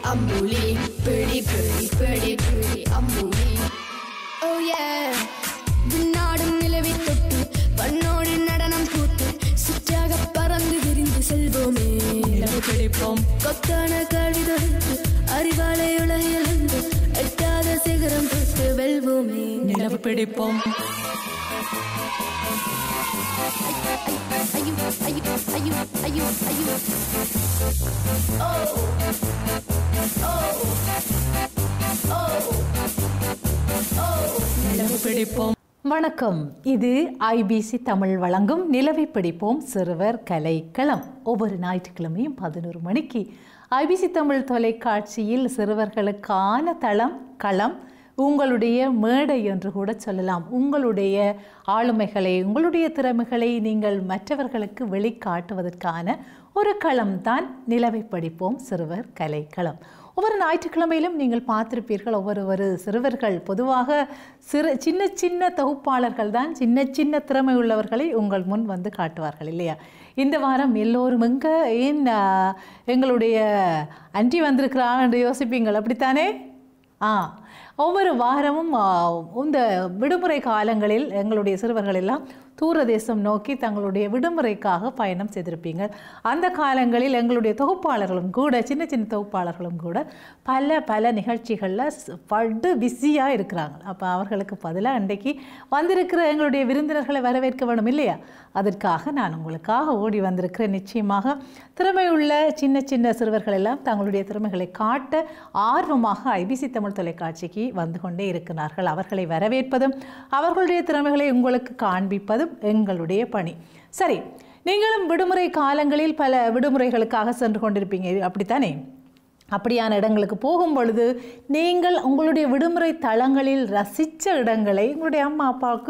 அம்புலி பிடி பிடி பிடி பிடி அம்புலி ஓ ஏ விண்ணாடும் நிலவை தொட்டு பண்ணோடு நடனம் பூத்து சுற்றாக பறந்து விரிந்து செல்வோமே நிலவு பிடிப்போம் கொத்தான கல்வி தொடுத்து அறிவாலை உலகிழந்து எட்டாத சிகரம் தொட்டு வெல்வோமே நிலவு பிடிப்போம் ஐயோ ஐயோ ஐயோ ஐயோ ஐயோ ஓ ஓ ஓ ஓ நிலவு பிடிப்போம் வணக்கம் இது ஐபிசி தமிழ் வழங்கும் நிலவை பிடிப்போம் சிறுவர் கலைக்களம் ஒவ்வொரு ஞாயிற்றுக்கிழமையும் பதினோரு மணிக்கு ஐபிசி தமிழ் தொலைக்காட்சியில் சிறுவர்களுக்கான தளம் களம் உங்களுடைய மேடை என்று கூட சொல்லலாம் உங்களுடைய ஆளுமைகளை உங்களுடைய திறமைகளை நீங்கள் மற்றவர்களுக்கு வெளிக்காட்டுவதற்கான ஒரு களம்தான் நிலவை படிப்போம் சிறுவர் கலைக்களம் ஒவ்வொரு ஞாயிற்றுக்கிழமையிலும் நீங்கள் பார்த்திருப்பீர்கள் ஒவ்வொரு ஒரு சிறுவர்கள் பொதுவாக சிறு சின்ன சின்ன தொகுப்பாளர்கள் தான் சின்ன சின்ன திறமை உள்ளவர்களை உங்கள் முன் வந்து காட்டுவார்கள் இல்லையா இந்த வாரம் எல்லோரும் எங்கே ஏன் ஆ, எங்களுடைய அண்டி வந்திருக்கிறான் என்று யோசிப்பீங்கள் அப்படித்தானே ஆ ஒவ்வொரு வாரமும் ஆ, இந்த விடுமுறை காலங்களில் எங்களுடைய சிறுவர்கள் எல்லாம் தூரதேசம் நோக்கி தங்களுடைய விடுமுறைக்காக பயணம் செய்திருப்பீங்க அந்த காலங்களில் எங்களுடைய தொகுப்பாளர்களும் கூட சின்ன சின்ன தொகுப்பாளர்களும் கூட பல பல நிகழ்ச்சிகளில் படு பிஸியாக இருக்கிறாங்க அப்போ அவர்களுக்கு பதிலாக அன்றைக்கு வந்திருக்கிற எங்களுடைய விருந்தினர்களை வரவேற்க வேணும் இல்லையா அதற்காக நான் உங்களுக்காக ஓடி வந்திருக்கிறேன் நிச்சயமாக திறமையுள்ள சின்ன சின்ன சிறுவர்கள் எல்லாம் தங்களுடைய திறமைகளை காட்ட ஆர்வமாக ஐபிசி தமிழ் தொலைக்காட்சிக்கு வந்து கொண்டே இருக்கிறார்கள் அவர்களை வரவேற்பதும் அவர்களுடைய திறமைகளை உங்களுக்கு காண்பிப்பதும் எங்களுடைய பணி சரி நீங்களும் விடுமுறை காலங்களில் பல விடுமுறைகளுக்காக சென்று கொண்டிருப்பீங்க அப்படித்தானே அப்படியான இடங்களுக்கு போகும் பொழுது நீங்கள் உங்களுடைய விடுமுறை தளங்களில் ரசித்த இடங்களை உங்களுடைய அம்மா அப்பாவுக்கு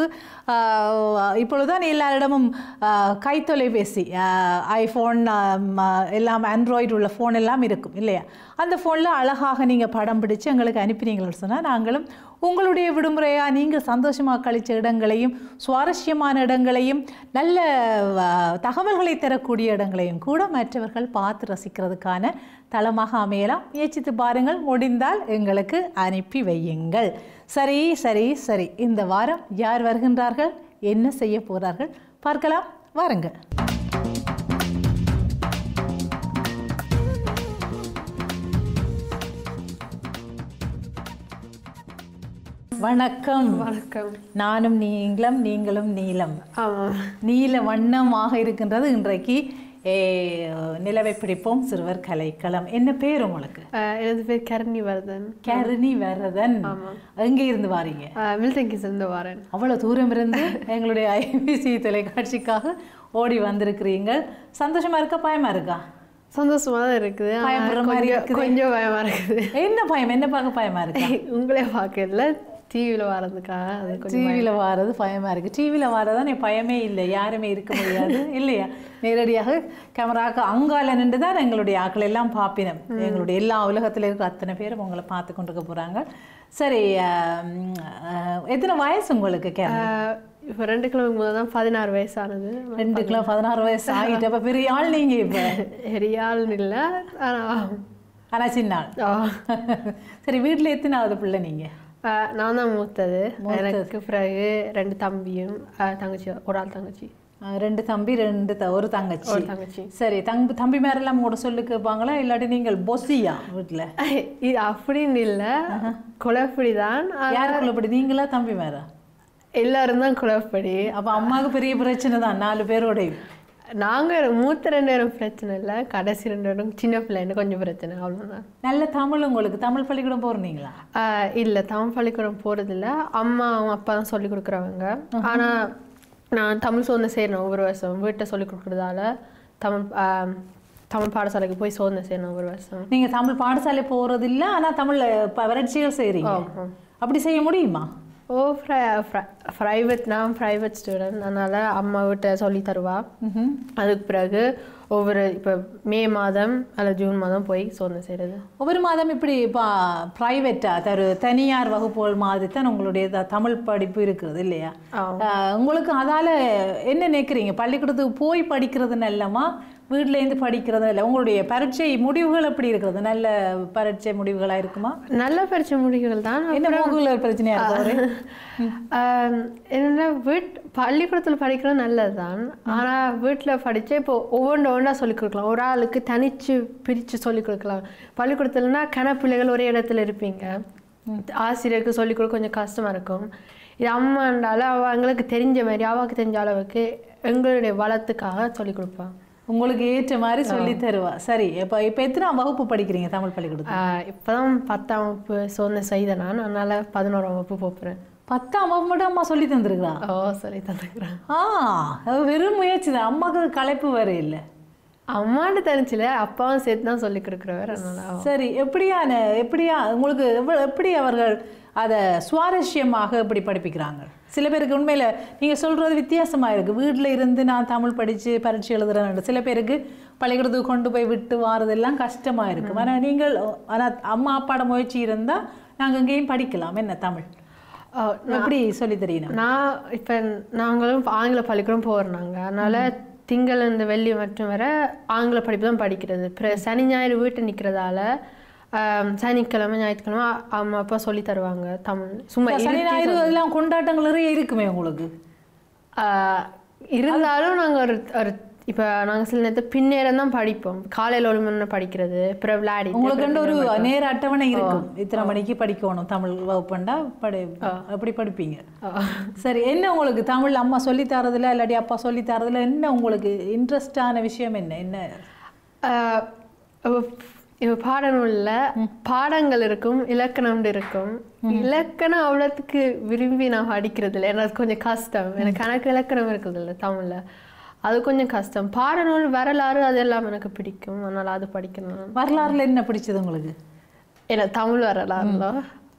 ஆஹ், இப்பொழுதுதான் எல்லா இடமும் ஆஹ், கைத்தொலைபேசி ஐஃபோன் எல்லாம் ஆண்ட்ராய்டு உள்ள ஃபோன் எல்லாம் இருக்கும் இல்லையா அந்த ஃபோனில் அழகாக நீங்கள் படம் பிடிச்சு எங்களுக்கு அனுப்பினீங்கன்னு சொன்னால் நாங்களும் உங்களுடைய விடுமுறையாக நீங்கள் சந்தோஷமாக கழித்த இடங்களையும் சுவாரஸ்யமான இடங்களையும் நல்ல ஆஹ், தகவல்களை தரக்கூடிய இடங்களையும் கூட மற்றவர்கள் பார்த்து ரசிக்கிறதுக்கான தளமாக அமையலாம் முயற்சித்து பாருங்கள் முடிந்தால் எங்களுக்கு அனுப்பி வையுங்கள் சரி சரி சரி இந்த வாரம் யார் வருகின்றார்கள் என்ன செய்ய போகிறார்கள் பார்க்கலாம் வாருங்கள் வணக்கம் வணக்கம் நானும் நீங்களும் நீங்களும் நீலம் ஆமாம் நீல வண்ணமாக இருக்கின்றது இன்றைக்கு ஏ, நிலவை பிடிப்போம் சிறுவர் கலைக்களம் என்ன பேர் உங்களுக்கு அஹ் எனது பேர் கரணி வரதன் கருணி வரதன் எங்க இருந்து வாரீங்க மில்டங்கிஸ் இருந்து வரேன் அவ்வளவு தூரம் இருந்து எங்களுடைய ஐபிசி தொலைக்காட்சிக்காக ஓடி வந்திருக்கிறீங்க சந்தோஷமா இருக்கா பயமா இருக்கா சந்தோஷமா தான் இருக்குது ஆனா பயப்படுற மாதிரி கொஞ்சம் இருக்குது. கொஞ்சம் பயமா இருக்குது என்ன பயம் என்ன பார்க்க பயமா இருக்கா உங்களே பார்க்கல டிவியில் வர்றதுக்காக அது கொஞ்சம் டிவியில் வாரது பயமா இருக்கு டிவியில் வாரதான் என் பயமே இல்லை யாருமே இருக்க முடியாது இல்லையா நேரடியாக கேமராக்கு அங்கால நின்று தான் எங்களுடைய ஆக்கள் எல்லாம் பார்ப்பினம் எங்களுடைய எல்லா உலகத்தில் இருக்கிற அத்தனை பேரும் உங்களை பார்த்து கொண்டிருக்க போறாங்க சரி ஆம், ஆஹ், எத்தனை வயசு உங்களுக்கு கேமரா அஹ் இப்போ ரெண்டு கிலோமீட்டர் முதல் தான் பதினாறு வயசானது ரெண்டு கிலோ பதினாறு வயசு ஆகிட்டு அப்ப பெரிய ஆள் நீங்க இப்ப பெரியாள் இல்லை ஆனால் ஆனா சின்ன ஆள் சரி வீட்டுல எத்தனாவது பிள்ளை நீங்க நான் தான் மூத்தது எனக்கு பிறகு ரெண்டு தம்பியும் அஹ் தங்கச்சி ஒரு ஆள் தங்கச்சி ஆஹ், ரெண்டு தம்பி ரெண்டு த- ஒரு தங்கச்சி ஒரு தங்கச்சி சரி தம்பி தம்பி மேரெல்லாம் கூட சொல்லு கேட்பாங்களா இல்லாட்டி நீங்கள் பொசியா வீட்டுல இது அப்படின்னு இல்லை குழப்படி தான் யாருக்குள்ள அப்படி நீங்களா தம்பி மேரா எல்லாரும் தான் குழப்படி அப்ப அம்மாவுக்கு பெரிய பிரச்சனை தான் நாலு பேரோட நாங்க மூத்த ரெண்டு பேரும் பிரச்சனை இல்லை கடைசி ரெண்டு பேரும் சின்ன பிள்ளைன்னு கொஞ்சம் பிரச்சனை அவ்வளோதான் நல்ல தமிழ் உங்களுக்கு தமிழ் பள்ளிக்கூடம் போறீங்களா ஆஹ் இல்ல தமிழ் பள்ளிக்கூடம் போறதில்ல அம்மா அவங்க அப்பா தான் சொல்லி கொடுக்குறவங்க ஆனா நான் தமிழ் சோதனை செய்யணும் ஒவ்வொரு வருஷம் வீட்டை சொல்லி கொடுக்குறதால தமிழ் ஆஹ் தமிழ் பாடசாலைக்கு போய் சோதனை செய்யணும் ஒவ்வொரு வருஷம் நீங்க தமிழ் பாடசாலை போறது இல்ல ஆனா தமிழ் ப- வறட்சிகள் செய்றீங்க அப்படி செய்ய முடியுமா ஓ ப்ரைவேட் நான் ப்ரைவேட் ஸ்டூடெண்ட் அதனால அம்மா வீட்டை சொல்லி தருவா அதுக்கு பிறகு ஒவ்வொரு இப்போ மே மாதம் அல்லது ஜூன் மாதம் போய் சோதனை செய்கிறது ஒவ்வொரு மாதம் இப்படி ப்ரைவேட்டா தரு தனியார் வகுப்புகள் மாதிரி தான் உங்களுடைய த- தமிழ் படிப்பு இருக்குது இல்லையா ஆமா. ஆஹ் உங்களுக்கு அதால என்ன நினைக்கிறீங்க பள்ளிக்கூடத்துக்கு போய் படிக்கிறது நல்லமா வீட்டிலேருந்து படிக்கிறதும் இல்லை உங்களுடைய பரீட்சை முடிவுகள் எப்படி இருக்கிறது நல்ல பரீட்சை முடிவுகளாக இருக்குமா நல்ல பரிச்சை முடிவுகள் தான் என்ன மூகுலர் பிரச்சனையா இருக்கு ஆம், என்னன்னா வீட் பள்ளிக்கூடத்தில் படிக்கிறது நல்லது தான் ஆனால் வீட்டில் படித்து இப்போ ஒவ்வொன்று ஒன்றா சொல்லிக் கொடுக்கலாம் ஒரு ஆளுக்கு தனிச்சு பிரித்து சொல்லிக் கொடுக்கலாம் பள்ளிக்கூடத்துலனா கணப்பிள்ளைகள் ஒரே இடத்துல இருப்பீங்க ஆசிரியருக்கு சொல்லிக் கொடுக்க கொஞ்சம் கஷ்டமாக இருக்கும் இது அம்மாண்டால அவள் எங்களுக்கு தெரிஞ்ச மாதிரி அவாவுக்கு தெரிஞ்ச அளவுக்கு எங்களுடைய வளத்துக்காக சொல்லிக் கொடுப்பான் உங்களுக்கு ஏற்ற மாதிரி சொல்லி தருவா சரி இப்போ இப்போ எத்தனாம் வகுப்பு படிக்கிறீங்க தமிழ் பள்ளிக்கூடத்தில் இப்போ தான் பத்தாம் வகுப்பு சோதனை செய்தேன் நான் அதனால் பதினோராம் வகுப்பு போகிறேன் பத்தாம் வகுப்பு மட்டும் அம்மா சொல்லி தந்துருக்குறா ஓ சொல்லி தந்துக்கிறேன் ஆ அது வெறும் முயற்சி தான் அம்மாவுக்கு களைப்பு வேற இல்லை அம்மாட்ட தெரிஞ்சில அப்பாவும் சேர்த்து தான் சொல்லி கொடுக்குறவர் அதனால சரி எப்படியான எப்படியா உங்களுக்கு எவ்வளவு- எப்படி அவர்கள் அதை சுவாரஸ்யமாக எப்படி படிப்பிக்கிறாங்க சில பேருக்கு உண்மையில் நீங்கள் சொல்கிறது வித்தியாசமாக இருக்குது வீட்டில் இருந்து நான் தமிழ் படித்து பரீட்சை எழுதுறேன் சில பேருக்கு பள்ளிக்கூடத்துக்கு கொண்டு போய் விட்டு வாரதெல்லாம் கஷ்டமாக இருக்கும் ஆனால் நீங்கள் ஆனால் அம்மா அப்பாட முயற்சி இருந்தால் நாங்கள் எங்கேயும் படிக்கலாம் என்ன தமிழ் ஓ, எப்படி சொல்லி தெரியணும் நான் இப்போ நாங்களும் ஆங்கில பள்ளிக்கூடம் போகிறோம் அதனால திங்கள் இந்த வெள்ளி மட்டும் வர ஆங்கில படிப்பு தான் படிக்கிறது அப்புறம் சனி ஞாயிறு வீட்டு நிற்கிறதால சனிக்கிழமை ஞாயிற்றுக்கிழமை அம்மா அப்பா சொல்லி தருவாங்க தமிழ் சும்மா சனி ஞாயிறு அதெல்லாம் கொண்டாட்டங்கள் நிறைய இருக்குமே உங்களுக்கு ஆஹ், இருந்தாலும் நாங்கள் ஒரு ஒரு இப்போ நாங்கள் சில நேரத்தில் பின்னேரம் தான் படிப்போம் காலையில் ஒரு மணி நேரம் படிக்கிறது அப்புறம் விளையாடி உங்களுக்கு ஒரு நேர அட்டவணை இருக்கும் இத்தனை மணிக்கு படிக்கணும் தமிழ் வகுப்புண்டா படி அப்படி படிப்பீங்க சரி என்ன உங்களுக்கு தமிழ் அம்மா சொல்லி தரதுல இல்லாட்டி அப்பா சொல்லி தரதுல என்ன உங்களுக்கு இன்ட்ரெஸ்டான விஷயம் என்ன என்ன ஆஹ் இப்போ இப்போ பாடநூலில் பாடங்கள் இருக்கும் இலக்கணம் இருக்கும் இலக்கணம் அவ்வளோத்துக்கு விரும்பி நான் படிக்கிறது இல்லை எனக்கு கொஞ்சம் கஷ்டம் எனக்கு கணக்கு இலக்கணம் இருக்குது இல்லை தமிழில் அது கொஞ்சம் கஷ்டம் பாடநூல் வரலாறு அதெல்லாம் எனக்கு பிடிக்கும் அதனால் அது படிக்கணும் வரலாறுல என்ன பிடிச்சது உங்களுக்கு எனக்கு தமிழ் வரலாறுல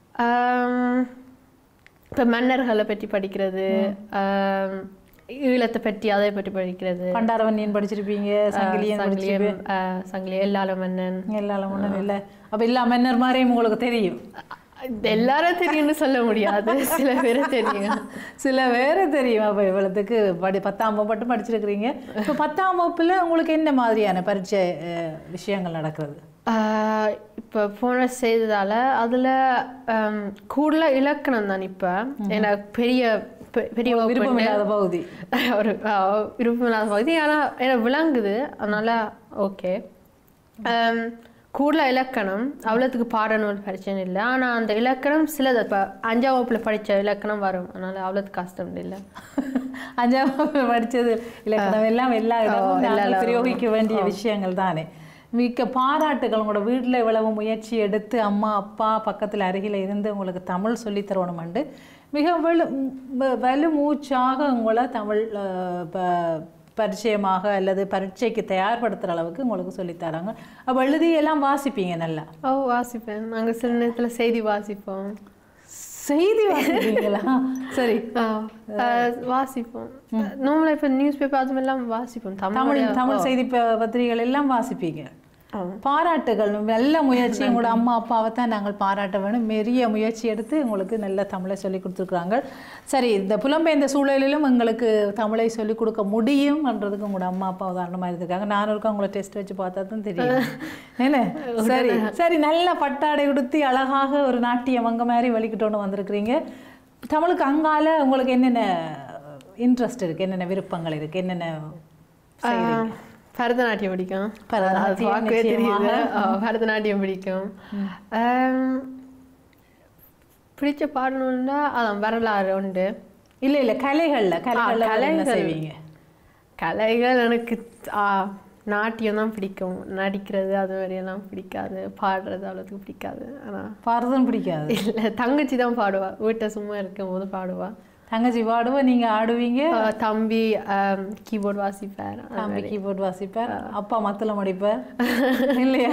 இப்போ மன்னர்களை பற்றி படிக்கிறது ஆம், ஈழத்தை பற்றி அதை பற்றி படிக்கிறது பண்டாரவன்னியன் படிச்சிருப்பீங்க சங்கிலியன் சங்கிலியம் படிச்சிருப்பீங்க ஆஹ் சங்கிலியம் எல்லால மன்னன் எல்லாம் ஒன்றும் இல்லை அப்போ எல்லா மன்னர் மாதிரியும் உங்களுக்கு தெரியும் எல்லாரும் தெரியும்னு சொல்ல முடியாது சில பேரை தெரியும் சில பேரை தெரியும் அப்போ இவ்வளோத்துக்கு படி பத்தாம் வகுப்பு மட்டும் படிச்சிருக்கிறீங்க இப்போ பத்தாம் வகுப்புல உங்களுக்கு என்ன மாதிரியான பரீட்சை அஹ், விஷயங்கள் நடக்கிறது ஆஹ் இப்ப போன செய்ததால அதுல ஆம், கூடுதலா இலக்கணம் தான் இப்ப எனக்கு பெரிய பெ- பெரிய வகுப்பு விருப்பம் இல்லாத பகுதி ஒரு ஆஹ், விருப்பமில்லாத பகுதி ஆனா எனக்கு விளங்குது அதனால ஓகே கூடுதலா இலக்கணம் அவ்வளோத்துக்கு பாடநூல் பிரச்சனை இல்லை ஆனா அந்த இலக்கணம் சிலது இப்போ அஞ்சாம் வகுப்புல படிச்ச இலக்கணம் வரும் அதனால அவ்வளோத்துக்கு கஷ்டம் இல்லை அஞ்சாம் வகுப்பு படிச்சது இலக்கணம் எல்லாம் எல்லா இடமும் நாங்கள் பிரயோகிக்க வேண்டிய விஷயங்கள் தானே மிக்க பாராட்டுகள் உங்களோட வீட்டில் இவ்வளவு முயற்சி எடுத்து அம்மா அப்பா பக்கத்தில் அருகில் இருந்து உங்களுக்கு தமிழ் சொல்லித் தரணுமெண்டு மிக வலு வ- வலு மூச்சாக உங்களை தமிழ் அஹ், ப- பரிச்சயமாக அல்லது பரீட்சைக்கு தயார்படுத்துகிற அளவுக்கு உங்களுக்கு சொல்லித் தராங்க அப்போ எழுதி எல்லாம் வாசிப்பீங்க நல்லா ஓ வாசிப்பேன் நாங்க சில நேரத்துல செய்தி வாசிப்போம் செய்தி வாசிப்பீங்களா சரி ஆ, அஹ், வாசிப்போம் நார்மலாக இப்போ நியூஸ் பேப்பர் அது எல்லாம் வாசிப்போம் தமிழ் தமிழ் தமிழ் செய்தி ப- பத்திரிகைகள் எல்லாம் வாசிப்பீங்க பாராட்டுகள் நல்ல முயற்சி உங்களோட அம்மா அப்பாவை தான் நாங்கள் பாராட்ட வேணும் பெரிய முயற்சி எடுத்து உங்களுக்கு நல்ல தமிழை சொல்லி கொடுத்துருக்குறாங்க சரி இந்த புலம்பெயர்ந்த சூழலிலும் எங்களுக்கு தமிழை சொல்லி கொடுக்க முடியும்ன்றதுக்கு உங்களோட அம்மா அப்பா உதாரணமாக இருந்திருக்காங்க நானும் இருக்கா உங்களை டெஸ்ட் வச்சு பார்த்தா தான் தெரியும் என்ன சரி சரி நல்ல பட்டாடை உடுத்தி அழகாக ஒரு நாட்டிய மங்க மாதிரி வலிக்கிட்டோன்னு வந்திருக்கிறீங்க தமிழுக்கு அங்கால உங்களுக்கு என்னென்ன இன்ட்ரெஸ்ட் இருக்குது என்னென்ன விருப்பங்கள் இருக்குது என்னென்ன செய்றீங்க? பரதநாட்டியம் பிடிக்கும் பரதநாட்டியம் அது பார்க்கவே தெரியுது நிச்சயமாக. ஆ, பரதநாட்டியம் பிடிக்கும் ஆம், பிடிச்ச பாடணும்னா அதான் வரலாறு உண்டு இல்ல இல்ல கலைகள்ல கலைகள்ல வேற என்ன கலைகள். செய்வீங்க கலைகள் எனக்கு ஆ, நாட்டியம் தான் பிடிக்கும் நடிக்கிறது அது மாதிரியெல்லாம் பிடிக்காது பாடுறது அவ்வளோத்துக்கு பிடிக்காது ஆனால் பாடுறதும் பிடிக்காது இல்லை தங்கச்சி தான் பாடுவா வீட்டை சும்மா இருக்கும் போது பாடுவா தங்கச்சி பாடுவ நீங்க ஆடுவீங்க ஆ, தம்பி கீபோர்ட் வாசிப்பார் அது தம்பி மாதிரி. கீபோர்ட் வாசிப்பார் அப்பா மத்தளம் அடிப்பார் இல்லையா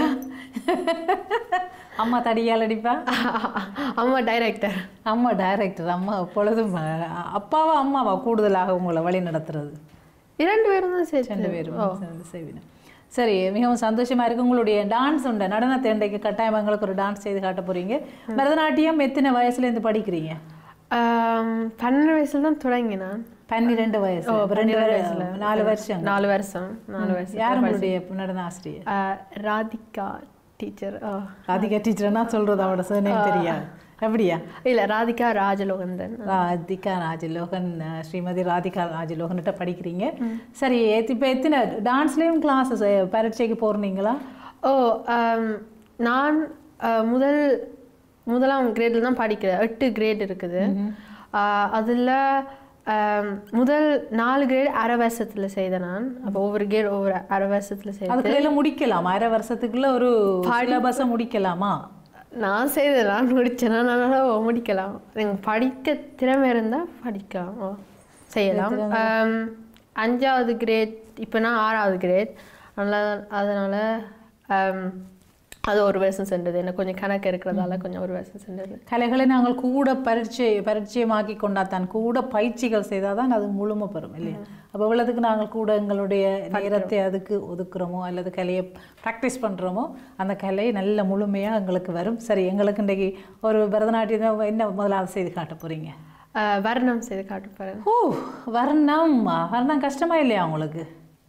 அம்மா தடியால் அடிப்பா அம்மா டைரக்டர் அம்மா டைரக்டர் அம்மா எப்பொழுதும் அஹ், அப்பாவா அம்மாவா கூடுதலாக உங்களை வழி நடத்துறது இரண்டு பேரும் தான் சேர்த்து ரெண்டு பேரும் சேர்ந்து செய்வினோம் சரி மிகவும் சந்தோஷமா இருக்கு உங்களுடைய டான்ஸ் உண்டு நடனத்தை இன்றைக்கு கட்டாயம் எங்களுக்கு ஒரு டான்ஸ் செய்து காட்ட போறீங்க பரதநாட்டியம் எத்தனை வயசுல இருந்து படிக்கிறீங்க ஆம், பன்னெண்டு வயசுல தான் தொடங்கினான் பன்னிரெண்டு வயசு ஓ, அப்ப ரெண்டு பன்னிரெண்டு வயசு வயசுல. நாலு வருஷம் நாலு வருஷம் நாலு வருஷம் யார் உங்களுடைய நடன ஆசிரியர் ஆ, ராதிகா டீச்சர் ராதிகா டீச்சர்னா சொல்றது அவட சர்நேம் தெரியாது அப்படியா இல்ல ராதிகா ராஜலோகந்தன் ராதிகா ராஜலோகன் அஹ், ஸ்ரீமதி ராதிகா ராஜலோகன்கிட்ட படிக்கிறீங்க சரி இப்போ எத்தனை டான்ஸ்லேயும் கிளாஸஸ் பரீட்சைக்கு போறீங்களா ஓ ஆம், நான் ஆ, முதல் முதலாம் கிரேடில் தான் படிக்கிறேன் எட்டு கிரேட் இருக்குது ஆ, அதுல ஆம், முதல் நாலு கிரேட் அரை வருஷத்துல செய்தேன் நான் அப்போ ஒவ்வொரு கிரேட் ஒவ்வொரு அரை வருஷத்துல செய்தேன் அதுக்குள்ள முடிக்கலாம் அரை வருஷத்துக்குள்ள ஒரு சிலபஸை முடிக்கலாமா நான் செய்தேன் நான் முடிச்சேன்னா நான் முடிக்கலாம் எனக்கு படிக்க திறமை இருந்தால் படிக்கலாம் ஓ செய்யலாம் ஆம், அஞ்சாவது கிரேட் இப்போ நான் ஆறாவது கிரேட் அதனால் அதனால் ஆம், அது ஒரு வருஷம் சென்றது எனக்கு கொஞ்சம் கணக்கு இருக்கிறதால கொஞ்சம் ஒரு வருஷம் சென்றது கலைகளை நாங்கள் கூட பரிச்சை பரிச்சயமாக்கி கொண்டாத்தான் கூட பயிற்சிகள் செய்தால் தான் அது முழுமை பெறும் இல்லையா அப்போ இவ்வளவுக்கு நாங்கள் கூட எங்களுடைய நேரத்தை அதுக்கு ஒதுக்குறோமோ அல்லது கலையை ப்ராக்டிஸ் பண்ணுறோமோ அந்த கலை நல்ல முழுமையாக எங்களுக்கு வரும் சரி எங்களுக்கு இன்றைக்கு ஒரு பரதநாட்டியம் என்ன முதலாவது செய்து காட்ட போகிறீங்க ஆ, வர்ணம் செய்து காட்ட போகிறேன் ஓ வர்ணம் வர்ணம் கஷ்டமா இல்லையா உங்களுக்கு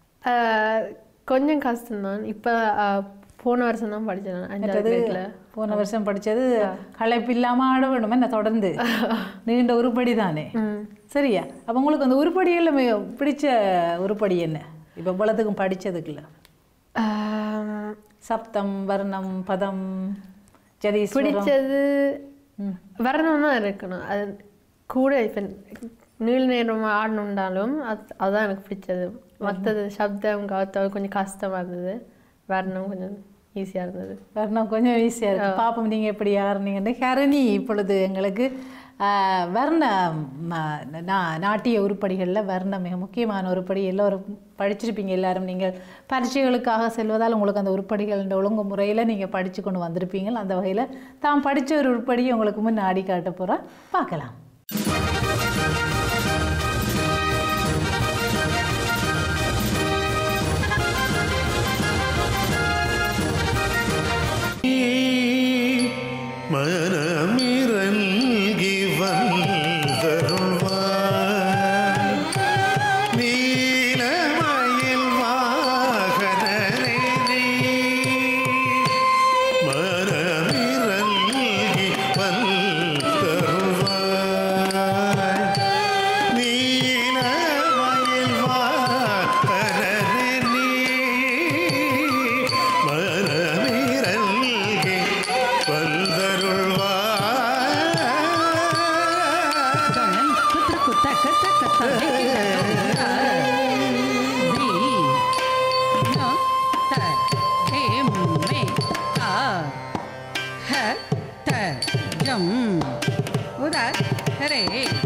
கொஞ்சம் கஷ்டம்தான் இப்போ போன வருஷம் தான் படித்தேன் நான் அஞ்சாவது கிரேட்ல போன வருஷம் படிச்சது களைப்பு இல்லாம ஆட வேணும் என்ன தொடர்ந்து நீண்ட உருப்படி தானே சரியா அப்ப உங்களுக்கு அந்த உருப்படியில் மிக பிடிச்ச உருப்படி என்ன இப்போ இவ்வளவுக்கும் படிச்சதுக்குள்ள ஆம், சப்தம் வர்ணம் பதம் ஜதி பிடிச்சது வரணும் தான் இருக்கணும் அது கூட இப்போ நீள நேரம் ஆடணுண்டாலும் அது அதுதான் எனக்கு பிடிச்சது மற்றது சப்தம் கவுத்தம் கொஞ்சம் கஷ்டமா இருந்தது வரணும் கொஞ்சம் ஈஸியாக இருந்தது வர்ணம் கொஞ்சம் ஈஸியாக இருக்கு பாப்போம் நீங்கள் எப்படி யாருனீங்கன்னு ஹரணி இப்பொழுது எங்களுக்கு ஆஹ், வர்ண ம, நா- நாட்டிய உருப்படிகளில் வர்ணம் மிக முக்கியமான உருப்படி எல்லோரும் படிச்சிருப்பீங்க எல்லாரும் நீங்கள் பரீட்சைகளுக்காக செல்வதால் உங்களுக்கு அந்த உருப்படிகள் இந்த ஒழுங்கு முறையில் நீங்கள் படித்து கொண்டு வந்திருப்பீங்க அந்த வகையில் தாம் படித்த ஒரு உருப்படியை உங்களுக்கு முன்னாடி காட்ட போகிறேன் பார்க்கலாம் மனமிறங்கி வந்தருள்வாய் நீலமயில் வாகனனே நீ மனமிறங்கி வந்தருள்வாய் நீலமயில் வாகனனே நீ மனமிறங்கி வந்தருள்வாய் Jangan kutak kutak kata kata Di No Ta Em Me Ta Ha Ta Jam Uda Re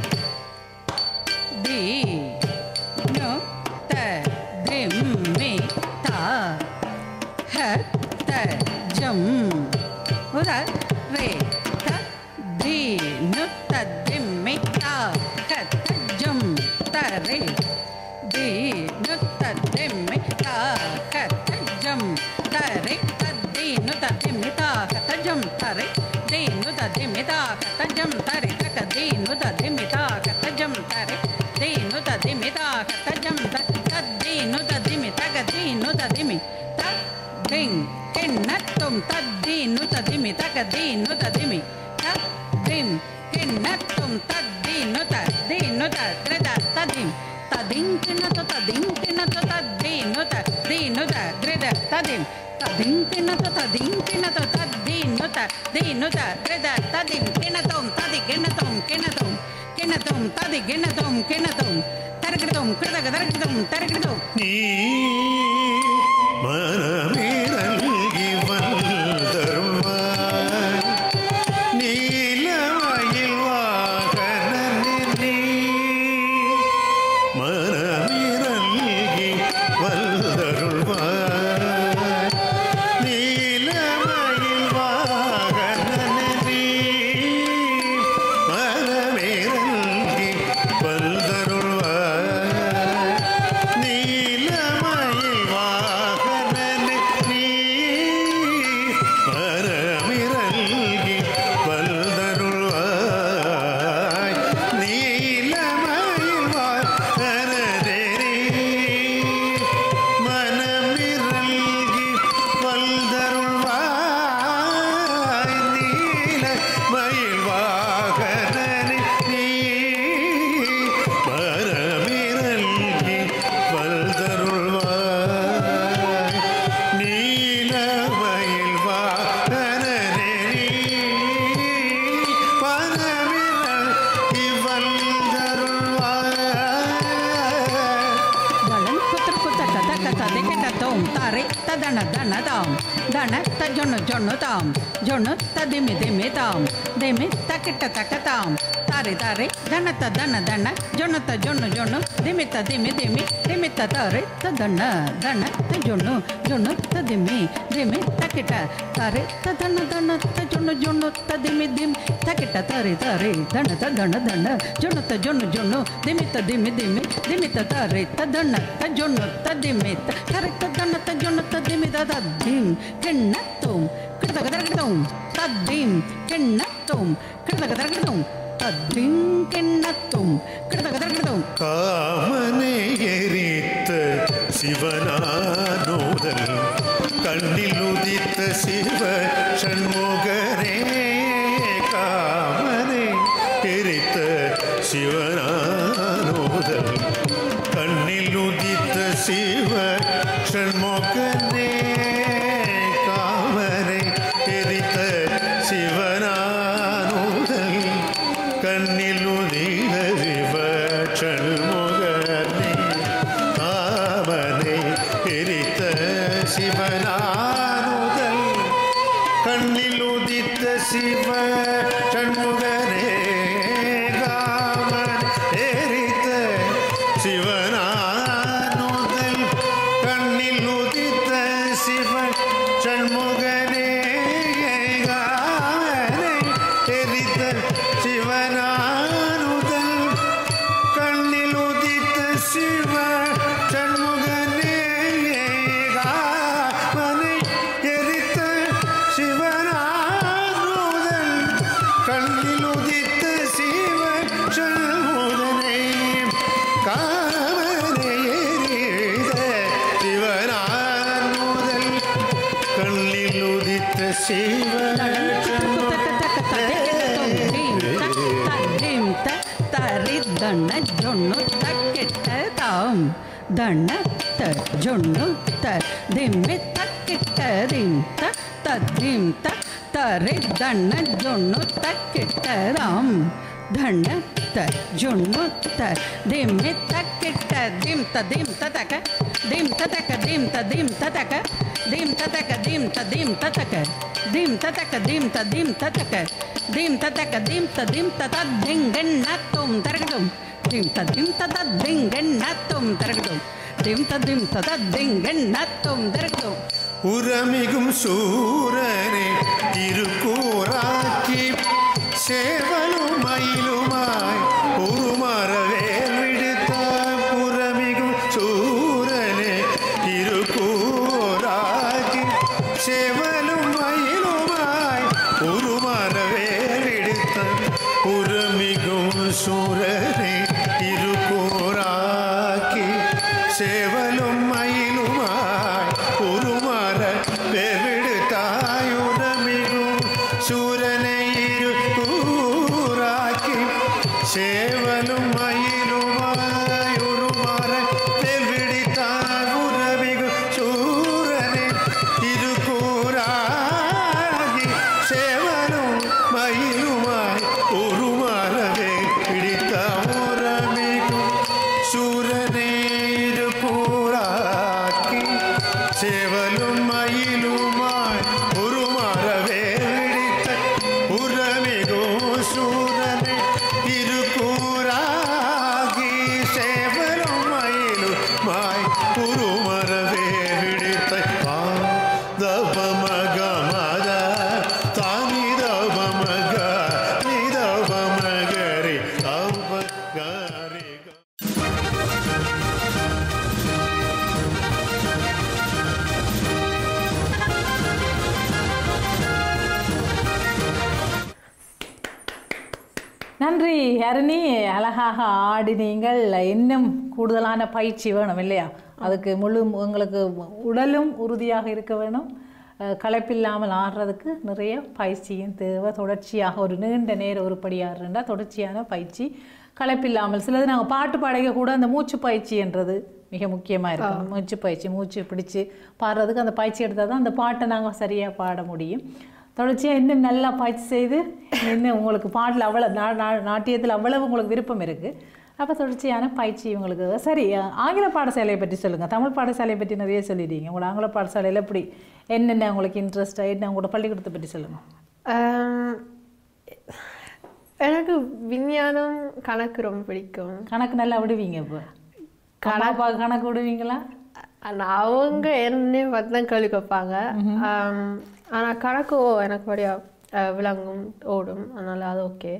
Di No Ta Dem Me Ta Ha Ta Jam Uda Re Ta Di No Ta Dem Me Ta Ha Ta Jam Ta Re Di No Ta Dem Me Ta Ha Ta Jam Ta Re Ta Di No Ta Dem Me Ta Ha Ta Jam Ta Re Di No Ta Dem Me Ta Ha Ta Jam Ta Re Ta Ka Di No Ta Dem Me Ta Ha Ta Jam Ta Re Di No Ta Dem Me Ta Ha Ta Jam Ta Ta Di No Ta Dem Me Ta Ka Di No Ta Dem Me Ta Ding Kinnatum Ta Di No Ta Dem Me Ta Ka Di No Ta Dem Me Ta Dim Kinnatum Ta Di No Ta Di No Ta Tre Ta Ta Dim Ta Ding Kinnato Ta Ding Kinnato Ta Di No Ta Di No Ta Tre Ta Ta Dim Ta Ding Kinnato Ta Ding Kinnato Ta Di No Ta Di No Ta Tre Ta Ta Dim Kinnatum Ta Di Kinnatum Kinnatum Kinnatum Ta Di Kinnatum Kinnatum Tarakritum Kritak Tarakritum Tarakritum நீ மனமிறங்கி வந்தருள்வாய் நீலமயில் வாகனனே நீ மனமிறங்கி வந்தருள்வாய் நீலமயில் வாகனனே நீ மனமிறங்கி வந்தருள்வாய் நீலமயில் ದಣ ದಣ ತಾಮ್ ದಣ ತ ಜೊಣ್ಣು ಜೊಣ್ಣು ತಾಮ್ ಜೊಣ್ಣು ತ ದಿಮಿ ದಿಮಿ ತಾಮ್ ದಿಮಿ ತ ಕಿಟ್ಟ ತಕ ತಾಮ್ ತಾರಿ ತಾರಿ ದಣ ತ ದಣ ದಣ ಜೊಣ್ಣು ತ ಜೊಣ್ಣು ಜೊಣ್ಣು ದಿಮಿ ತ ದಿಮಿ ದಿಮಿ ದಿಮಿ ತ ತಾರಿ ತ ದಣ ದಣ ತ ಜೊಣ್ಣು ಜೊಣ್ಣು ತ ದಿಮಿ ದಿಮಿ ತ ಕಿಟ ತಾರಿ ತ ದಣ ದಣ ತ ಜೊಣ್ಣು ಜೊಣ್ಣು ತ ದಿಮಿ ದಿಮಿ ತ ಕಿಟ ತಾರಿ ತಾರಿ ದಣ ತ ದಣ ದಣ ಜೊಣ್ಣು ತ ಜೊಣ್ಣು ಜೊಣ್ಣು ದಿಮಿ ತ ದಿಮಿ ದಿಮಿ ದಿಮಿ ತ ತಾರಿ ತ ದಣ ತ ಜೊಣ್ಣು ತ ದಿಮಿ ತ ತಾರಿ ತ ದಣ ತ ಜೊಣ್ಣು ತ ದಿಮಿ ತ ತ ದಿಮ್ ಕೆಣ್ಣ ತೋಮ್ ಕಿಡ್ದ ಗದರ ಗಿಡದೋಮ್ ತ ದಿಮ್ ಕೆಣ್ಣ ತೋಮ್ ಕಿಡ್ದ ಗದರ ಗಿಡದೋಮ್ ತ ದಿಮ್ ಕೆಣ್ಣ ತೋಮ್ ಕಿಡ್ದ ಗದರ ಗಿಡದೋಮ್ காமனை எரித்த சிவனானோதல் கண்ணில் உதித்த சிவ சண்முகரே காமனை எரித்த சிவனானோதல் கண்ணில் உதித்த சிவ சண்முகனே காமனை எரித்த சிவனானோதல் கண்ணில் உதிர விவற்றல் முகனே காமனை எரித்த சிவனானுதல் கண்ணில் உதித்த சிவ சண்முகனே காமன் எரித்த சிவனானுதல் கண்ணில் உதித்த சிவ சண்முகனே காமனை எரித்த சிவனானுதல் கண்ணில் உதித்த சிவ சண்முகனே காமனை எரித்த சிவனானுதல் கண்ணில் உதித்த சிவ சண்முகனே காமனை எரித்த சிவனானுதல் கண்ணில் உதித்த சிவ ದಣ್ಣ ಜೊಣ್ಣು ತ ಕೆಟ್ಟ ತಾಮ್ ದಣ್ಣ ತ ಜೊಣ್ಣು ತ ದಿಮ್ಮೆ ತ ಕೆಟ್ಟ ದಿಮ್ ತ ತ ದಿಮ್ ತ ತರೆ ದಣ್ಣ ಜೊಣ್ಣು ತ ಕೆಟ್ಟ ರಾಮ್ ದಣ್ಣ ತ ಜೊಣ್ಣು ತ ದಿಮ್ಮೆ ತ ಕೆಟ್ಟ ದಿಮ್ ತ ದಿಮ್ ತ ತಕ ದಿಮ್ ತ ತಕ ದಿಮ್ ತ ದಿಮ್ ತ ತಕ ದಿಮ್ ತ ತಕ ದಿಮ್ ತ ದಿಮ್ ತ ತಕ ದಿಮ್ ತ ತಕ ದಿಮ್ ತ ದಿಮ್ ತ ತಕ ದಿಮ್ ತ ತಕ ದಿಮ್ ತ ದಿಮ್ ತ ತ ದಿಂಗಣ್ಣ ತುಮ್ ತರಗಡುಮ್ ದಿಮ್ ತ ದಿಮ್ ತ ತ ದಿಂಗಣ್ಣ ತುಮ್ ತರಗಡುಮ್ ದಿಮ್ ತ ದಿಮ್ ತ ತ ದಿಂಗಣ್ಣ ತುಮ್ ತರಗಡುಮ್ உரமிகும் சூரனே திருக்கூறாக்கி சேவலும் மயிலுமாய் உருமரவே விடுத்தார் புறமிகும் சூரனே திருக்கூறாக்கி சேவலும் மயிலுமாய் உருமரவே விடுத்தார் புறமிகும் சூரனே திருக்கூறாக்கி சேவலும் மயிலுமாய் உருமாற பெருவிடுத்தாயுரமிகும் சூரனை கூறாக்கி சேவலும் மயிலுமாய் உருமாற பெருவிடித்தார் உறவிகும் சூரனை இருக்கூறாகி சேவலும் மயிலுமாய் உருமாறவே பிடித்த உறவிகும் சூரனே இருக்கூறாக்கி சேவலும் மயிலுமாய் உருமாறவே விடித்த உறவிகோ சூரனே இருக்கூறாகி சேவலும் மயிலுமாய் உருமரவே விடித்த தபமக மத தானி தபமக நிதபமகரி அவகரிக நன்றி ஹரணி அழகாக ஆடினீங்கள் இன்னும் கூடுதலான பயிற்சி வேணும் இல்லையா அதுக்கு முழு உங்களுக்கு உடலும் உறுதியாக இருக்க வேணும் அஹ், களைப்பில்லாமல் ஆடுறதுக்கு நிறைய பயிற்சியும் தேவை தொடர்ச்சியாக ஒரு நீண்ட நேர உருப்படி ஆடுறா தொடர்ச்சியான பயிற்சி களைப்பில்லாமல் சிலது நாங்கள் பாட்டு பாடைக்க கூட அந்த மூச்சு பயிற்சின்றது மிக முக்கியமாக இருக்கும் மூச்சு பயிற்சி மூச்சு பிடிச்சு பாடுறதுக்கு அந்த பயிற்சி எடுத்தால் தான் அந்த பாட்டை நாங்கள் சரியாக பாட முடியும் தொடர்ச்சியாக இன்னும் நல்லா பயிற்சி செய்து இன்னும் உங்களுக்கு பாட்டில் அவ்வளோ நா நா- நாட்டியத்தில் அவ்வளவு உங்களுக்கு விருப்பம் இருக்குது அப்போ தொடர்ச்சியான பயிற்சி உங்களுக்கு சரி அஹ், ஆங்கில பாடசாலையை பற்றி சொல்லுங்கள் தமிழ் பாடசாலையை பற்றி நிறைய சொல்லிட்டீங்க உங்களோட ஆங்கில பாடசாலையில் எப்படி என்னென்ன உங்களுக்கு இன்ட்ரெஸ்ட் என்ன உங்களோட பள்ளிக்கூடத்தை பற்றி சொல்லுங்கள் ஆம், எனக்கு விஞ்ஞானம் கணக்கு ரொம்ப பிடிக்கும் கணக்கு நல்லா விடுவீங்க இப்போ கணக்கு கணக்கு விடுவீங்களா ஆனா அவங்க என்ன பார்த்து தான் கேள்வி கேட்பாங்க ஆம், ஆனா கணக்கு ஓ, எனக்கு வழியா அஹ், விளங்கும் ஓடும் அதனால அது ஓகே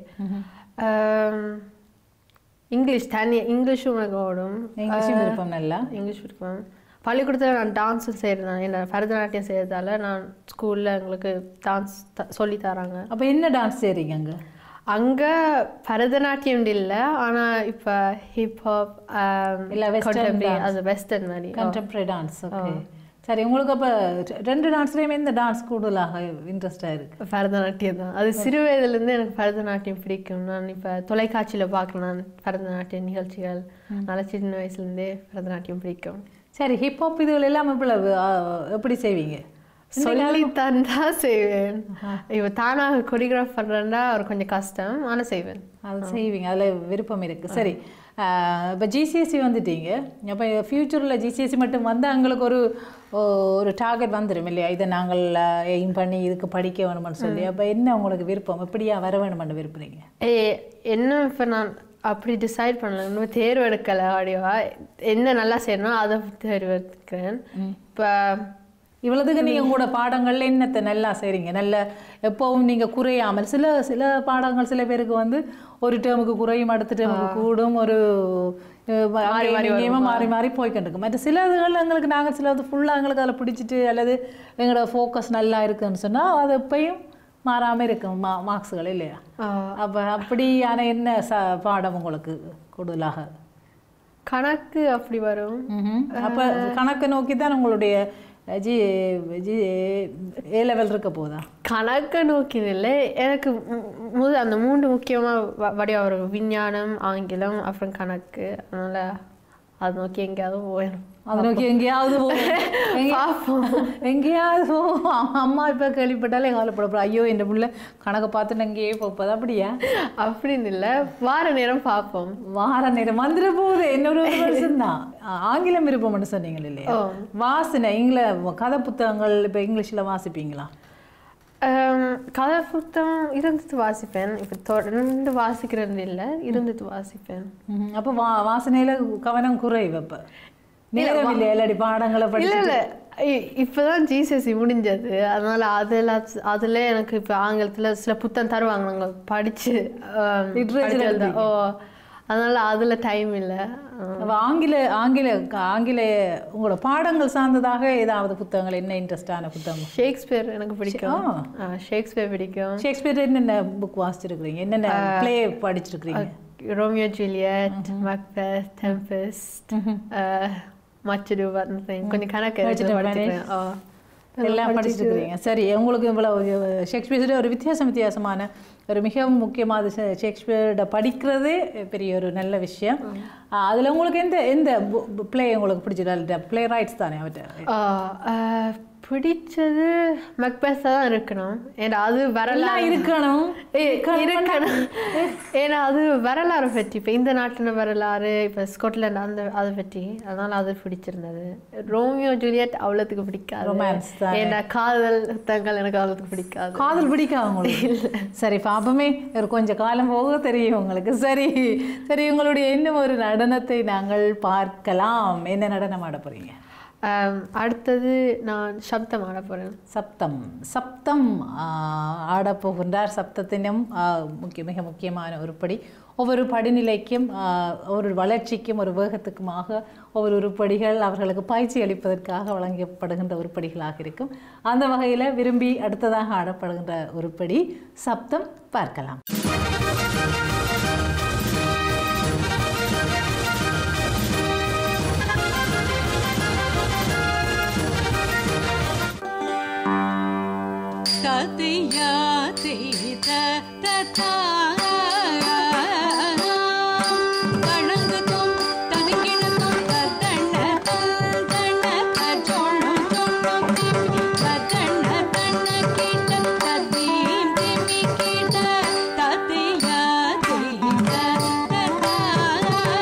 இங்கிலீஷ் தனி இங்கிலீஷும் எனக்கு ஓடும் இங்கிலீஷும் விருப்பம் நல்லா இங்கிலீஷ் பிடிக்கும் பள்ளிக்கூடத்தில் நான் டான்ஸும் செய்கிறேன் என்ன பரதநாட்டியம் செய்கிறதால நான் ஸ்கூலில் எங்களுக்கு டான்ஸ் சொல்லி தராங்க அப்போ என்ன டான்ஸ் செய்கிறீங்க அங்கே அங்கே பரதநாட்டியம் இல்லை ஆனால் இப்போ ஹிப்ஹாப் இல்ல, western dance. அது வெஸ்டர்ன் மாதிரி கண்டெம்பரரி டான்ஸ் ஓகே சரி உங்களுக்கு அப்போ ரெண்டு டான்ஸ்லேயுமே இந்த டான்ஸ் கூடுதலாக இன்ட்ரெஸ்டாக இருக்குது பரதநாட்டியம் தான் அது சிறு வயதுலேருந்து எனக்கு பரதநாட்டியம் பிடிக்கும் நான் இப்போ தொலைக்காட்சியில் பார்க்கலாம் நான் பரதநாட்டிய நிகழ்ச்சிகள் நல்லா சின்ன வயசுலேருந்தே பரதநாட்டியம் பிடிக்கும் சரி ஹிப்ஹாப் இதுகள் எல்லாம் இவ்வளவு ஆ, எப்படி செய்வீங்க சொல்லி தந்தா செய்வேன் இப்போ தானாக கொரியோகிராஃப் பண்ணுறேன்னா ஒரு கொஞ்சம் கஷ்டம் ஆனால் செய்வேன் அது செய்வீங்க அதில் விருப்பம் இருக்குது சரி இப்போ ஜிசிஎஸ்சி வந்துட்டீங்க அப்போ ஃப்யூச்சரில் ஜிசிஎஸ்சி மட்டும் வந்து எங்களுக்கு ஒரு ஓ- ஒரு டார்கெட் வந்துடும் இல்லையா இதை நாங்கள் எய்ம் பண்ணி இதுக்கு படிக்க வேணும்னு சொல்லி அப்போ என்ன உங்களுக்கு விருப்பம் எப்படியா வர வேணுமென்னு விரும்புறீங்க ஏ என்ன இப்போ நான் அப்படி டிசைட் பண்ணல இன்னும் தேர்வு எடுக்கலை ஆடியோவா என்ன நல்லா செய்யணும் அதை தேர்வு எடுக்கிறேன் இப்போ இவ்வளவுக்கு நீங்கள் உங்களோட பாடங்கள்ல என்னத்தை நல்லா செய்கிறீங்க நல்ல எப்போவும் நீங்கள் குறையாமல் சில சில பாடங்கள் சில பேருக்கு வந்து ஒரு டேர்முக்கு குறையும் அடுத்த டேர்முக்கு கூடும் ஒரு மாறி மாறி மாறி மாறி போய்க்கிட்டு மற்ற சில இதுகள் எங்களுக்கு நாங்கள் சிலது ஃபுல்லாக எங்களுக்கு அதில் பிடிச்சிட்டு அல்லது எங்களோட ஃபோக்கஸ் நல்லா இருக்குன்னு சொன்னால் அது எப்பயும் மாறாமல் இருக்கும் மா மார்க்ஸுகள் இல்லையா அப்போ அப்படியான என்ன ச பாடம் உங்களுக்கு கூடுதலாக கணக்கு அப்படி வரும் ம்ஹும். அப்ப கணக்கை நோக்கி தான் உங்களுடைய ஜி ஜி ஏ லெவல் இருக்க போதா கணக்கை நோக்கி இல்லை எனக்கு மு- மு- அந்த மூன்று முக்கியமாக வடிவம் வரும் விஞ்ஞானம் ஆங்கிலம் அப்புறம் கணக்கு அதனால அதை நோக்கி எங்கேயாவது போயிடும் அதை நோக்கி எங்கேயாவது போவோம். எங்கே- பார்ப்போம். எங்கேயாவது போவோம். அம்மா இப்போ கேள்விப்பட்டாலே கவலைப்படப்போம் ஐயோ என் புள்ள கணக்கை பார்த்துட்டு எங்கேயே போப்பது அப்படியா அப்படின்னு இல்லை வார நேரம் பார்ப்போம் வார நேரம் வந்துட போகுது இன்னொரு ஒரு வருஷம் தான் ஆங்கிலம் விருப்பம்னு சொன்னீங்க இல்லையா வாசனை இங்கில கதை புத்தகங்கள் இப்போ இங்கிலீஷில் வாசிப்பீங்களா ஆம், கதை புத்தகம் இருந்தது வாசிப்பேன் இப்போ தொடர்ந்து வாசிக்கிறது இல்லை இருந்தது வாசிப்பேன் ம்ஹும். அப்போ வா வாசனையில கவனம் குறைவு அப்போ நேரம் இல்லையா இல்லாடி பாடங்களை இல்ல படிச்சு இல்ல இ- இப்பதான் ஜிசிஎஸ்சி முடிஞ்சது அதனால அதுல அதுல எனக்கு இப்ப ஆங்கிலத்துல சில புத்தகம் தருவாங்க நாங்க படிச்சு ஆம், Literature படிச்சு எழுத. ஓ அதனால அதுல டைம் இல்ல அப்ப ஆங்கில ஆங்கில ஆங்கில உங்களோட பாடங்கள் சார்ந்ததாக ஏதாவது புத்தகங்கள் என்ன இன்ட்ரெஸ்டான புத்தகம் ஷேக்ஸ்பியர் எனக்கு பிடிக்கும் ஆ, ஷேக்ஸ்பியர் பிடிக்கும் ஷேக்ஸ்பியர் என்னென்ன புக் வாசிச்சிருக்கிறீங்க என்னென்ன ப்ளே படிச்சிருக்கிறீங்க Romeo Juliet Macbeth Tempest much ado கொஞ்சம் கணக்கு Much Ado படிச்சிருக்கேன். ஓ. எல்லாம் படிச்சிருக்கிறீங்க சரி உங்களுக்கு இவ்வளவு ஷேக்ஸ்பியர் ஒரு வித்தியாசம் வித்தியாசமான ஒரு மிகவும் முக்கியமான ஷே- ஷேக்ஸ்பியரோட படிக்கிறதே பெரிய ஒரு நல்ல விஷயம் ஆஹ் அதுல உங்களுக்கு எந்த எந்த ப்ளே உங்களுக்கு பிடிச்சது ப்ளே ரைட்ஸ் தானே அவர்கிட்ட ஆ, ஆ, பிடிச்சது மக்பெத் தான் இருக்கணும் ஏன்னா அது எல்லாம் வரலாறு இருக்கணும் ஏ, இருக்கணும் ஏன்னா அது வரலாறு பற்றி இப்போ இந்த நாட்டின வரலாறு இப்போ ஸ்காட்லாந்து அந்த அதை பற்றி அதனால அது பிடிச்சிருந்தது ரோமியோ ஜூலியட் அவ்வளோத்துக்கு பிடிக்காது Romance தானே. ஏன்னா காதல் புத்தகங்கள் எனக்கு அவ்வளோத்துக்கு பிடிக்காது காதல் பிடிக்காது உங்களுக்கு சரி பாப்பமே ஒரு கொஞ்சம் காலம் போக தெரியும் உங்களுக்கு சரி சரி உங்களுடைய இன்னும் ஒரு நடனத்தை நாங்கள் பார்க்கலாம் என்ன நடனம் ஆட போறீங்க ஆம், அடுத்தது நான் சப்தம் ஆட போகிறேன் சப்தம் சப்தம் ஆஹ், ஆடப் போகின்றார் சப்தத்தினும் ஆஹ், முக்கிய மிக முக்கியமான உருப்படி ஒவ்வொரு படிநிலைக்கும் ஆஹ், ஒரு வளர்ச்சிக்கும் ஒரு வேகத்துக்குமாக ஒவ்வொரு உருப்படிகள் அவர்களுக்கு பயிற்சி அளிப்பதற்காக வழங்கப்படுகின்ற உருப்படிகளாக இருக்கும் அந்த வகையில் விரும்பி அடுத்ததாக ஆடப்படுகின்ற உருப்படி சப்தம் பார்க்கலாம் ததியாதீத ததா வணங்குதும் தனக்கிணத்தும் தத்தண்ண தண்ண தச்சோணு சொன்னும் திமி தத்தண்ண தண்ண கீட்ட தத்தீம் திமி கீட்ட ததியாதீத ததா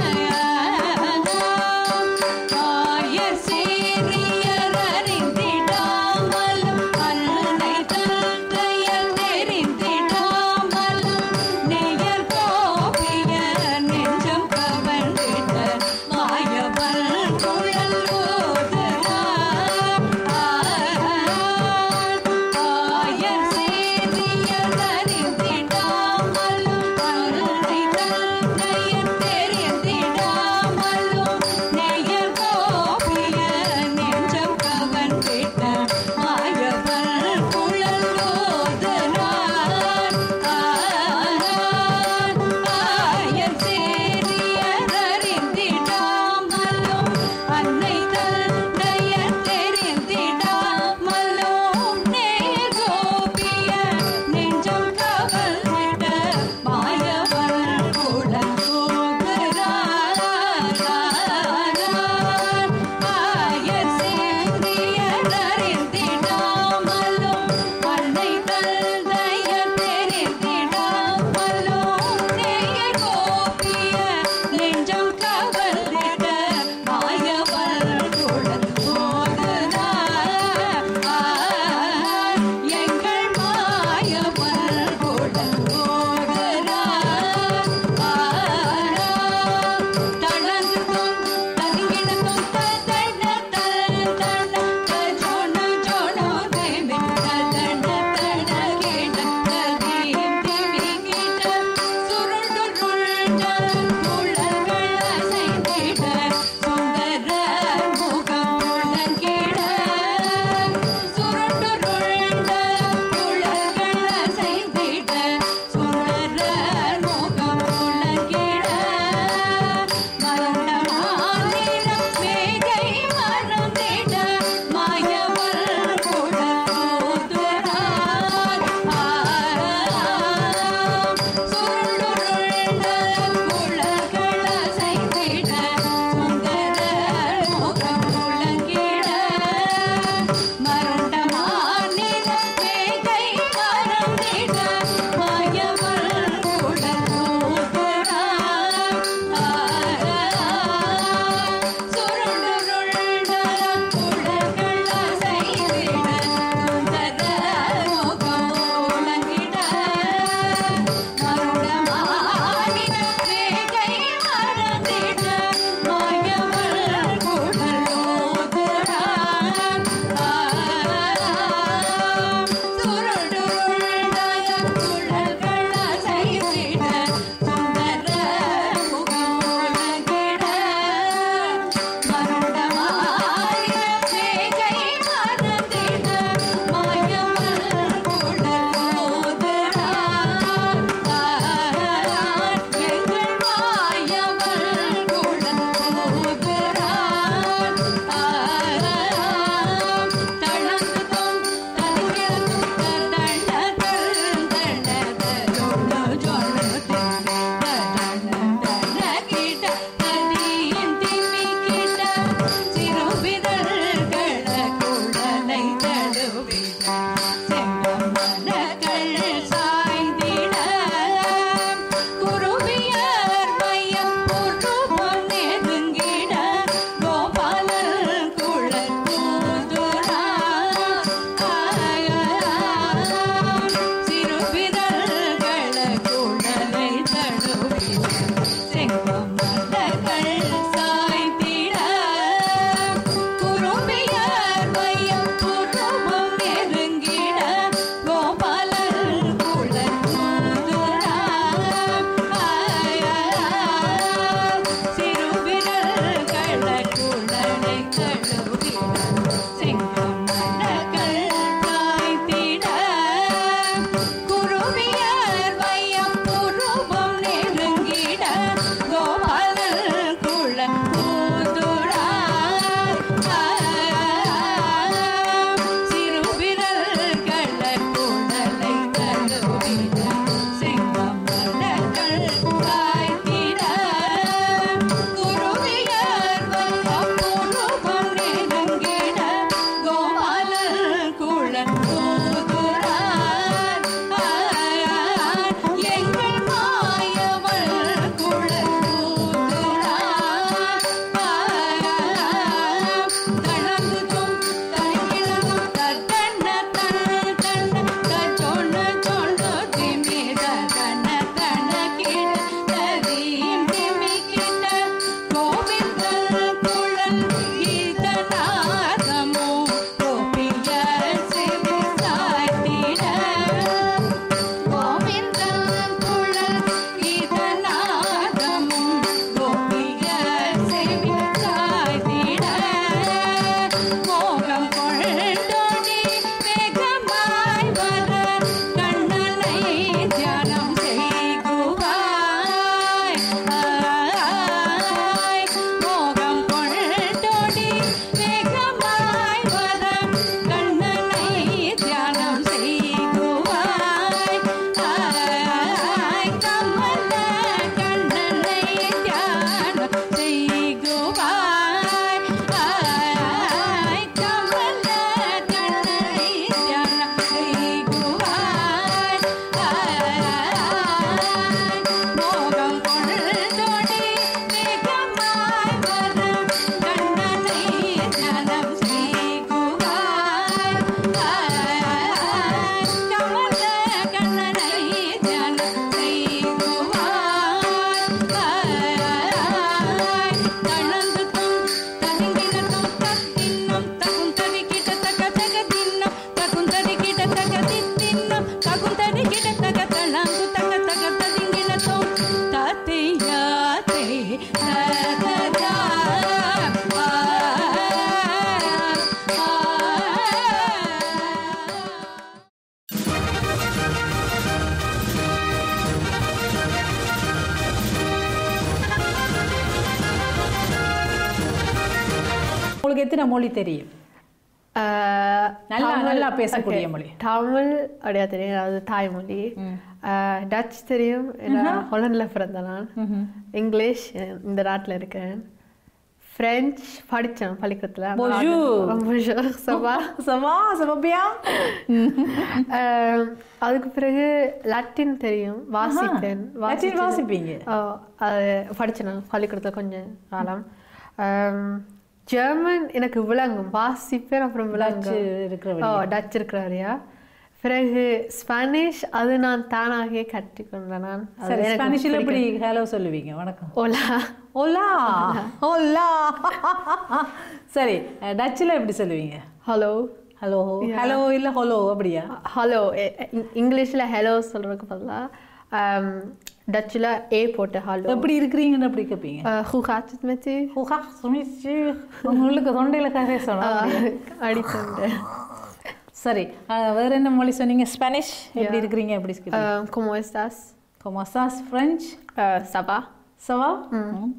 உங்களுக்கு எத்தனை மொழி தெரியும் ஆஹ், நல்லா- தமிழ்- நல்லா பேசக்கூடிய okay. மொழி. தமிழ் அப்படியா தெரியும் அது தாய்மொழி ஆஹ், டச் தெரியும் ஏன்னா ஹொலண்டில் பிறந்த நான் இங்கிலீஷ் இந்த நாட்டில் இருக்கேன் ஃப்ரெஞ்ச் படித்தேன் பள்ளிக்கூடத்தில் Bonjour. சபா சவா சவபியா ஆஹ், அதுக்கு பிறகு லட்டின் தெரியும் வாசிப்பேன் லட்டின் வாசிப்பீங்க ஓ, அது படித்தேன் நான் பள்ளிக்கூடத்தில் கொஞ்சம் காலம் ஆம், ஜெர்மன் எனக்கு விளங்கும் வாசிப்பேன் அப்புறம் விளங்கும் டச்சு இருக்கிற ஓ டச் இருக்கிறாரியா பிறகு ஸ்பானிஷ் அது நான் தானாகவே கற்றுக்கொண்டேன் நான் அது சரி எனக்கு ஸ்பானிஷில் பிடிக்கும். எப்படி ஹலோ சொல்லுவீங்க வணக்கம் ஓலா ஓலா ஓலா சரி டச்சில் எப்படி சொல்லுவீங்க ஹலோ ஹலோ ஹலோ இல்லை ஹலோ அப்படியா ஹலோ இங்கிலீஷில் ஹலோ சொல்கிறதுக்கு பதிலாக டச்சில் ஏ போட்டு ஹலோ எப்படி இருக்கிறீங்கன்னு அப்படி கேட்பீங்க ஹூ ஹாச்சத் மெத்தி ஹுஹா சுமிச்சு உங்களுக்கு தொண்டையில் கதை சொன்னோம் அடித்தண்டு சரி அஹ், வேற என்ன மொழி சொன்னீங்க ஸ்பானிஷ் எப்படி இருக்கிறீங்க எப்படி சொல்லுவீங்க como estás கொமாசாஸ் ஃப்ரெஞ்ச் ça va சவா ம்.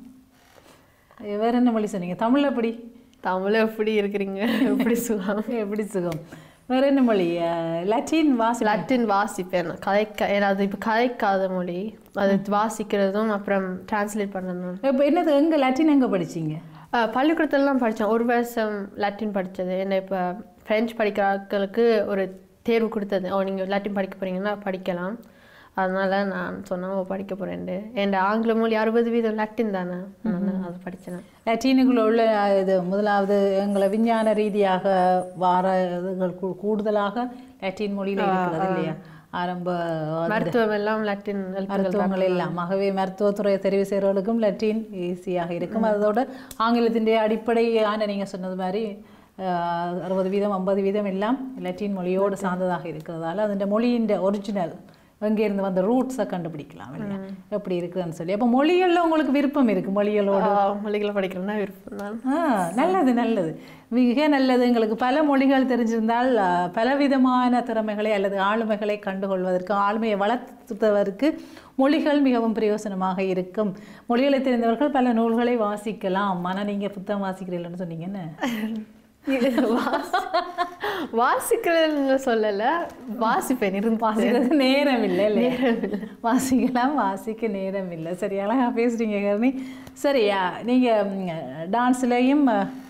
வேற என்ன மொழி சொன்னீங்க தமிழ் எப்படி தமிழ் எப்படி இருக்கிறீங்க எப்படி சுகம் எப்படி சுகம் வேற என்ன மொழி அஹ், லத்தீன் வாசி லட்டின் வாசிப்பேன் கதைக்க ஏன்னா அது இப்போ கதைக்காத மொழி அது வாசிக்கிறதும் அப்புறம் டிரான்ஸ்லேட் பண்ணணும் இப்போ என்னது எங்க லத்தீன் எங்க படிச்சீங்க பள்ளிக்கூடத்துலலாம் படித்தேன் ஒரு வருஷம் லட்டின் படித்தது என்ன இப்போ ஃப்ரெஞ்ச் படிக்கிறாக்களுக்கு ஒரு தேர்வு கொடுத்தது ஓ நீங்கள் லட்டின் படிக்க போகிறீங்கன்னா படிக்கலாம் அதனால நான் சொன்னேன் ஓ படிக்க போகிறேன்ட்டு என் ஆங்கில மொழி அறுபது வீதம் லட்டின் தானே நான் அது படித்தேன் லத்தீனுக்குள்ள உள்ள அஹ், இது முதலாவது எங்களை விஞ்ஞான ரீதியாக வார இதுகள் கூ- கூடுதலாக லத்தீன் மொழியில இருக்கிறது இல்லையா ஆரம்ப மருத்துவம் எல்லாம் லட்டின் எழுத்துக்கள் தான். மருத்துவங்கள் எல்லாம் ஆகவே மருத்துவத்துறையை தெரிவு செய்கிறவர்களுக்கும் லத்தீன் ஈஸியாக இருக்கும் அதோட ஆங்கிலத்திൻ്റെ அடிப்படையான நீங்க சொன்னது மாதிரி அஹ், அறுபது வீதம் ஐம்பது வீதம் எல்லாம் லத்தீன் மொழியோடு சார்ந்ததாக இருக்கிறதால அதிൻ്റെ மொழியின் ஒரிஜினல் இருந்து வந்த ரூட்ஸை கண்டுபிடிக்கலாம் இல்லையா எப்படி இருக்குதுன்னு சொல்லி அப்போ மொழிகளில் உங்களுக்கு விருப்பம் இருக்கு மொழிகளோட ஆ, மொழிகளை படிக்கணும்னா விருப்பம் தான் ஆ நல்லது நல்லது மிக நல்லது எங்களுக்கு பல மொழிகள் தெரிஞ்சிருந்தால் ஆ, பலவிதமான திறமைகளை அல்லது ஆளுமைகளை கண்டுகொள்வதற்கு ஆளுமையை வளர்த்துவதற்கு மொழிகள் மிகவும் பிரயோசனமாக இருக்கும் மொழிகளை தெரிந்தவர்கள் பல நூல்களை வாசிக்கலாம் ஆனால் நீங்கள் புத்தகம் வாசிக்கிறீங்கன்னு சொன்னீங்கன்னு வாசிக்கிறதுன்னு சொல்லல வாசிப்பேன் இருந்து வாசிக்கிறது நேரம் இல்லை இல்லையா வாசிக்கலாம் வாசிக்க நேரம் இல்லை சரி அழகா பேசுறீங்க கருணி சரியா நீங்கள் டான்ஸ்லேயும்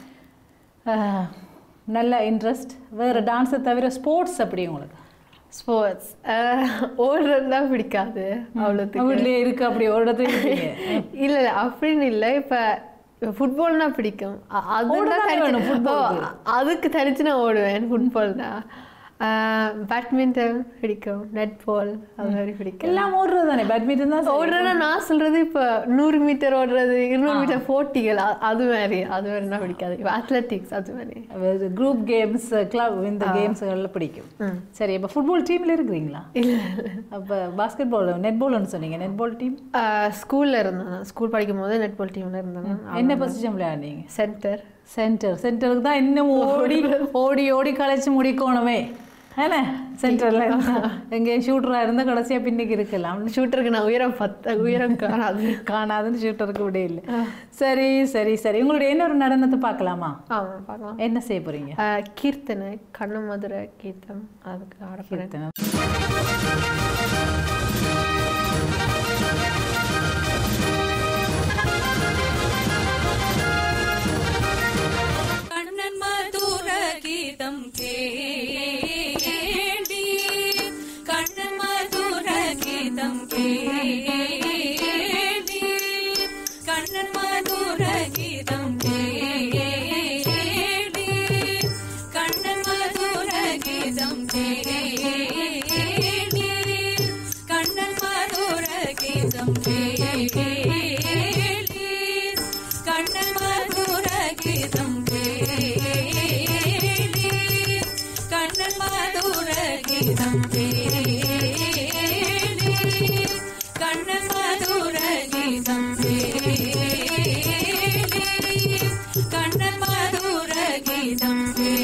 நல்ல இன்ட்ரெஸ்ட் வேறு டான்ஸை தவிர ஸ்போர்ட்ஸ் அப்படி உங்களுக்கு ஸ்போர்ட்ஸ் ஓடுறது தான் பிடிக்காது அவ்வளோத்துக்கு வீட்லேயே இருக்கு அப்படி ஒரு இடத்துல இருக்கீங்க. இல்ல இல்ல அப்படின்னு இல்ல இப்ப ஃபுட்பால்னா பிடிக்கும் அ- அதுனா ஓடத்தானே தனிச்சு- வேணும் football ஓ, அதுக்கு தனிச்சு நான் ஓடுவேன் ஃபுட்பால் தான் பேட்மிண்டன் பிடிக்கும் நெட்பால் அது மாதிரி பிடிக்கும் எல்லாம் ஓடுறது தானே பேட்மிண்டன் தான் சரி. ஓடுறேன்னா நான் சொல்றது இப்ப நூறு மீட்டர் ஓடுறது இருநூறு மீட்டர் போட்டிகள் அ- அது மாதிரி அது மாதிரினா பிடிக்காது இப்போ அத்லெட்டிக்ஸ் அது மாதிரி குரூப் கேம்ஸ் கிளப் இந்த கேம்ஸ்களில் பிடிக்கும் சரி இப்போ ஃபுட்பால் டீமில் இருக்கிறீங்களா இல்ல அப்போ பாஸ்கெட் பால் நெட் பால்னு சொன்னீங்க நெட் பால் டீம் ஸ்கூல்ல இருந்தேன் ஸ்கூல் படிக்கும் போது நெட்பால் டீம்ல இருந்தேன் என்ன பொசிஷன் விளையாடுனீங்க சென்டர் சென்டர் சென்டருக்கு தான் இன்னும் ஓடி ஓடி ஓடி கழிச்சு முடிக்கணுமே என்ன சென்டரில் எங்கேயும் ஷூட்டராக இருந்தால் கடைசியாக பின்னுக்கு இருக்கலாம் ஷூட்டருக்கு நான் உயரம் பத்து உயரம் காணாது காணாதுன்னு ஷூட்டருக்கு விட இல்லை சரி சரி சரி உங்களுடைய இன்னொரு நடனத்தை பார்க்கலாமா ஆமா பார்க்கலாம் என்ன செய்ய போறீங்க ஆஹ் கீர்த்தனை கண்ணு மதுரை கீர்த்தம் அதுக்கு ஆட போறேன் கீர்த்தனை கண்ணன் மதுர கீதம் கேடி கண்ணன் மதுர கீதம் கேடி கண்ணன் மதுர கீதம் கேடி கண்ணன் மதுர கீதம் கேடி கண்ணன் மதுர கீதம் கேடி கண்ணன் மதுர கீதம் கேளி கண்ணன் மதுர கீதம் கேளி கண்ணன் மதுர கீதம் கேளி கண்ணன் மதுர கீதம்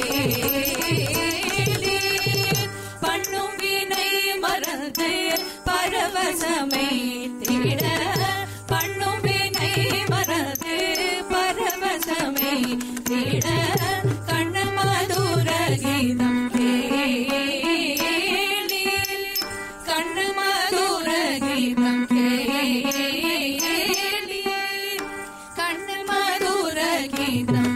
கேளி பண்ணும் வினை மறந்து பரவசமை தேட பண்ணும் வினை மறந்து பரவசமை தேட கீதம் கேளி கண்ணன் மதுர கீதம்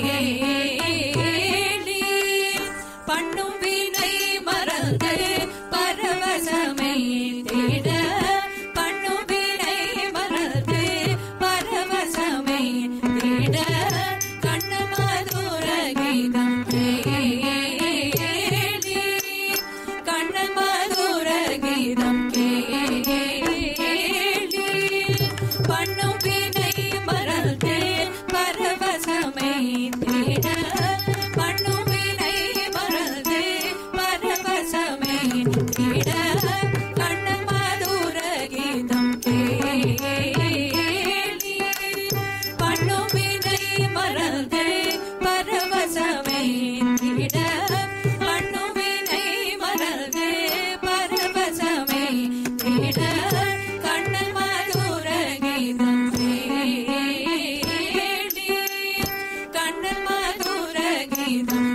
கேளி பண்ணும் வினை மறந்து பரவசமை தேட பண்ணும் வினை மறந்து பரவசமை தேட கண்ணன் மதுர கீதம் கேளி கண்ணன் மதுர கீதம் கேளி பண்ணும் வினை மறந்து பரவசமை தேட பண்ணும் வினை மறந்து பரவசமை தேட கண்ணன் மதுர கீதம் கேளி பண்ணும் வினை மறந்து பரவசமை தேட பண்ணும் வினை மறந்து பரவசமை தேட கண்ணன் மதுர கீதம் கேளி கண்ணன் மதுர கீதம்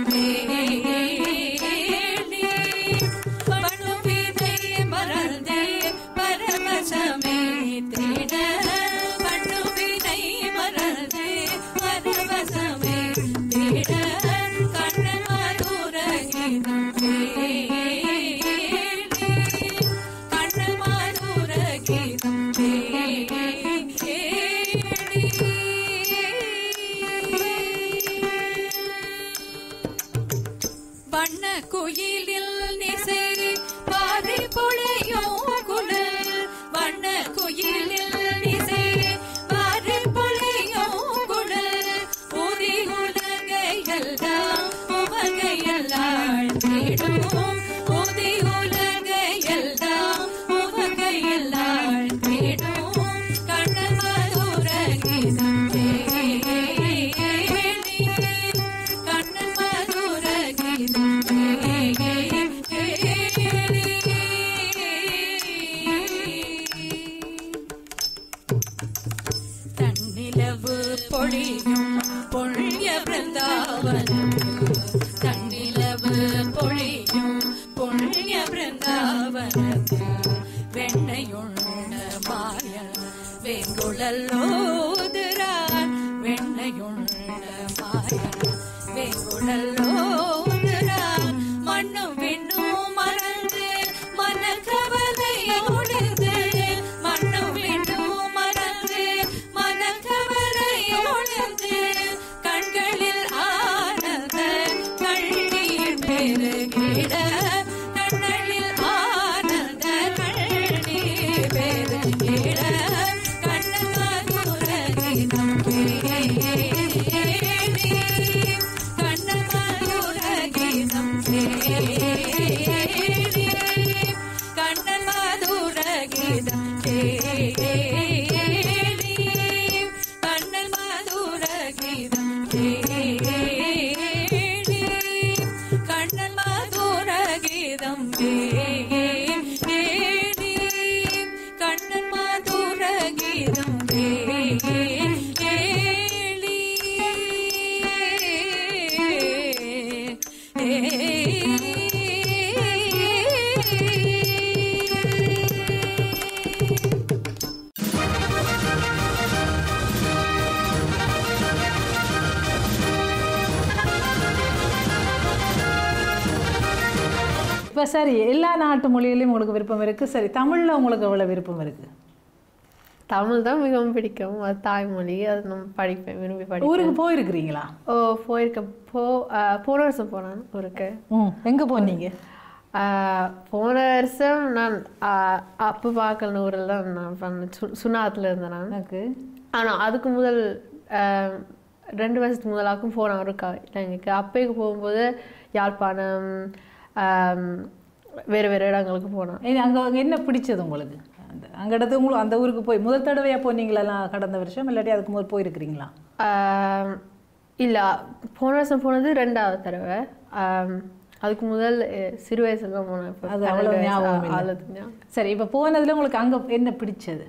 கேளி பண்ணும் வினை மறந்து பரவசமை தேட பண்ணும் வினை மறந்து பரவசமை தேட கண்ணன் மதுர கீதம் கேளி கண்ணன் மதுர கீதம் வண்ண குயிலில் நிசை பாறை பொழையும் குழல் வண்ண குயிலில் நிசை பாறை பொழையும் குழல் உதி உலகையெல்லாம் உவகையெல்லாம் தேடும் உதி உலகையெல்லாம் உவகையெல்லாம் தேடும் கண்ணன் மதுர கீதம் கேளி கண்ணன் மதுர கீதம் தன்னிலவு பொழியும் பொழிய பிருந்தாவனத்தில் தன்னிலவு பொழியும் பொழிய பிருந்தாவனத்தில் வெண்ணையுண்ண மாய வேங்குழல்லோதுரான் வெண்ணையுண்ண மாய வேங்குழல்லோதுரான் மண்ணும் விண்ணும் மறந்து மனக்கவலையோடுது மண்ணும் விண்ணும் மறந்து மனக்கவலையோடுது கண்களில் ஆனந்த கண்ணீர் பெருகிட கண்களில் ஆனந்த கண்ணீர் பெருகிட கண்ணன் மதுர கீதம் கேளி கண்ணன் மதுர கீதம் கேளி கண்ணன் மதுர கீதம் கேளி கண்ணன் மதுர கீதம் கேளி கண்ணன் மதுர கீதம் கேளி கண்ணன் மதுர கீதம் இப்போ சரி எல்லா நாட்டு மொழியிலையும் உங்களுக்கு விருப்பம் இருக்குது சரி தமிழில் உங்களுக்கு எவ்வளோ விருப்பம் இருக்குது தமிழ் தான் மிகவும் பிடிக்கும் அது தாய்மொழி அது நம்ம படிப்பேன் விரும்பி படிப்பேன் ஊருக்கு போயிருக்கிறீங்களா ஓ போயிருக்கேன் போ ஆ, போன வருஷம் போனேன் ஊருக்கு ம் எங்கே போனீங்க ஆ, போன வருஷம் நான் ஆ, அப்போ பார்க்கல ஊரில் தான் நான் பண்ணேன் சு சுனாத்தில் இருந்தேன் நான் எனக்கு ஆனால் அதுக்கு முதல் ஆ, ரெண்டு வருஷத்துக்கு முதலாக்கும் போனேன் ஒருக்கா இலங்கைக்கு அப்பைக்கு போகும்போது யாழ்ப்பாணம் ஆம், வேறு வேறு இடங்களுக்கு போனேன் அங்கே அங்கே என்ன பிடிச்சது உங்களுக்கு அந்த அங்கே இடத்து உங்களுக்கு அந்த ஊருக்கு போய் முதல் தடவையாக போனீங்களா கடந்த வருஷம் இல்லாட்டி அதுக்கு முதல் போயிருக்கிறீங்களா ஆம், இல்ல போன வருஷம் போனது ரெண்டாவது தடவை ஆம், அதுக்கு முதல் அஹ், சிறு வயசுல தான் போனேன் இப்ப அது பன்னெண்டு அவ்வளவு வயசு, ஞாபகம் இல்லை. அவ்வளவு ஞாபகம். சரி இப்போ போனதில் உங்களுக்கு அங்கே என்ன பிடிச்சது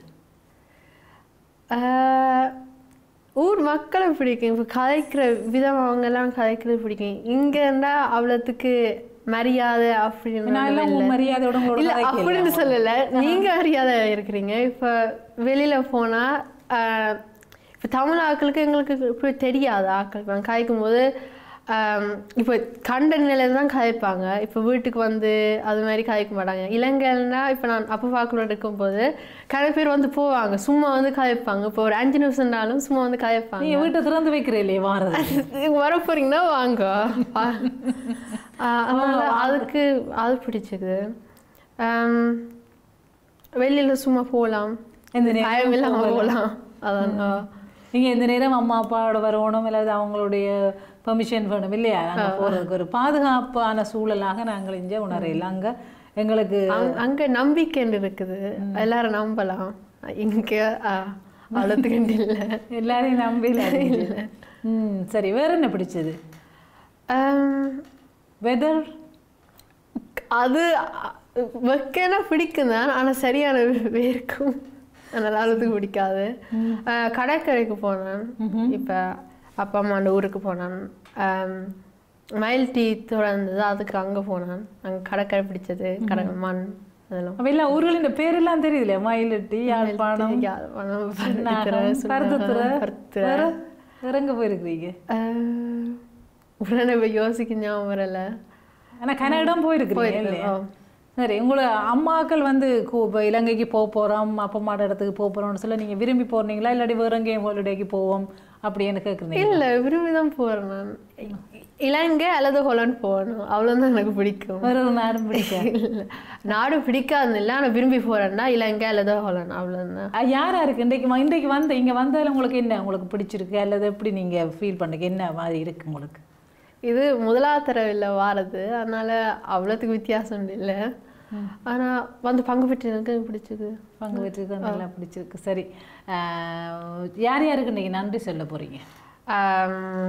ஆஹ், ஊர் மக்களை பிடிக்கும் இப்போ கதைக்கிற விதம் அவங்க எல்லாம் கதைக்கிறது பிடிக்கும் இங்கே இருந்தால் அவ்வளோத்துக்கு மரியாதை அப்படின்னு நான் எல்லாம் ஒண்ணும் உன் இல்ல. மரியாதையோட உங்களோட இல்ல கதைக்கு அப்படின்னு இல்லையா? சொல்லல நீங்க மரியாதை இருக்கிறீங்க இப்ப வெளியில போனா ஆஹ், இப்ப தமிழ் ஆட்களுக்கு எங்களுக்கு இப்படி தெரியாது ஆட்கள் நான் காய்க்கும் போது ஆம், இப்போ கண்ட நிலையில தான் காய்ப்பாங்க இப்போ வீட்டுக்கு வந்து அது மாதிரி காய்க்க மாட்டாங்க இலங்கைன்னா இப்போ நான் அப்போ பார்க்கணும் இருக்கும்போது நிறைய பேர் வந்து போவாங்க சும்மா வந்து காய்ப்பாங்க இப்போ ஒரு அஞ்சு நிமிஷம்னாலும் சும்மா வந்து காய்ப்பாங்க நீங்க வீட்டை திறந்து வைக்கிறீங்களே வாரது நீங்க வர போறீங்கன்னா வாங்க ஆ, அதனால அதுக்கு அது பிடிச்சது ஆம், வெளியில சும்மா போகலாம் எந்த நேரமும் பயம் இல்லாம போகலாம். போகலாம் அதான் ஆ. நீங்க இந்த நேரம் அம்மா அப்பாவோட வரணும் இல்லாத அவங்களுடைய பெர்மிஷன் வேணும் இல்லையா நாங்க போறதுக்கு ஒரு பாதுகாப்பான சூழலாக நாங்கள் இங்கே உணரையில் அங்க எங்களுக்கு அங்க- அங்க நம்பிக்கைன்னு இருக்குது எல்லாரும் நம்பலாம் இங்க அழுத்துக்கிட்டு இல்லை எல்லாரையும் நம்பல ம் சரி வேற என்ன பிடிச்சது ஆம், வெதர் அது வைக்கனா பிடிக்கும் தான் ஆனால் சரியான வேர்க்கும் அதனால அழுத்துக்கு பிடிக்காது அஹ், கடற்கரைக்கு போனேன் இப்போ அப்பா அம்மா அந்த ஊருக்கு போனேன் ஆம், மயில் டீ திறந்தது அதுக்கு அங்கே போனேன் அங்கே கடற்கரை பிடிச்சது கடை மண் அதெல்லாம் அப்ப எல்லா ஊர்களின் பேரெல்லாம் தெரியுதுல்ல மயிலட்டி யாழ்ப்பாணம் யாழ்ப்பாணம், நாகம், பருத்தித்துறை, பருத்தித்துறை. சுன்னாகம், பருத்தித்துறை. வேற வேற எங்க போயிருக்கிறீங்க அஹ், உடனே இப்போ யோசிக்க ஞாபகம் வரல ஆனா கனடம் போயிருக்கிறீங்க போயிருக்கேன், இல்லையா ஆ. சரி உங்களை அம்மாக்கள் வந்து கு- இப்ப இலங்கைக்கு போக போறோம் அப்பா அம்மா இடத்துக்கு போக போறோம்னு சொல்ல நீங்க விரும்பி போறீங்களா இல்லாட்டி வேற எங்கேயும் ஹாலிடேக்கு போவோம் அப்படின்னு கேட்குறீங்க இல்ல விரும்பி தான் போறேன் நான் இலங்கை அல்லது ஹொலண்ட் போகணும் அவ்வளவுதான் எனக்கு பிடிக்கும் வேற ஒரு நாடும் பிடிக்கும் இல்ல நாடு பிடிக்காதுன்னு இல்லை ஆனால் விரும்பி போறேன்னா இலங்கை அல்லது ஹொலண்ட் அவ்வளவுதான் அஹ் யாரா இருக்கு இன்றைக்கு வ- இன்றைக்கு வந்து இங்க வந்ததுல உங்களுக்கு என்ன உங்களுக்கு பிடிச்சிருக்கு அல்லது எப்படி நீங்க ஃபீல் பண்ணுங்க என்ன மாதிரி இருக்கு உங்களுக்கு இது முதலாவது தடவை இல்லை வாரது அதனால அவ்வளோத்துக்கு வித்தியாசம் இல்லை ஆனா வந்து பங்கு பெற்று எனக்கு பிடிச்சது பங்கு பெற்றிருக்க நல்லா பிடிச்சிருக்கு சரி அஹ் யார் யாருக்கு இன்னைக்கு நன்றி சொல்ல போறீங்க ஆம்,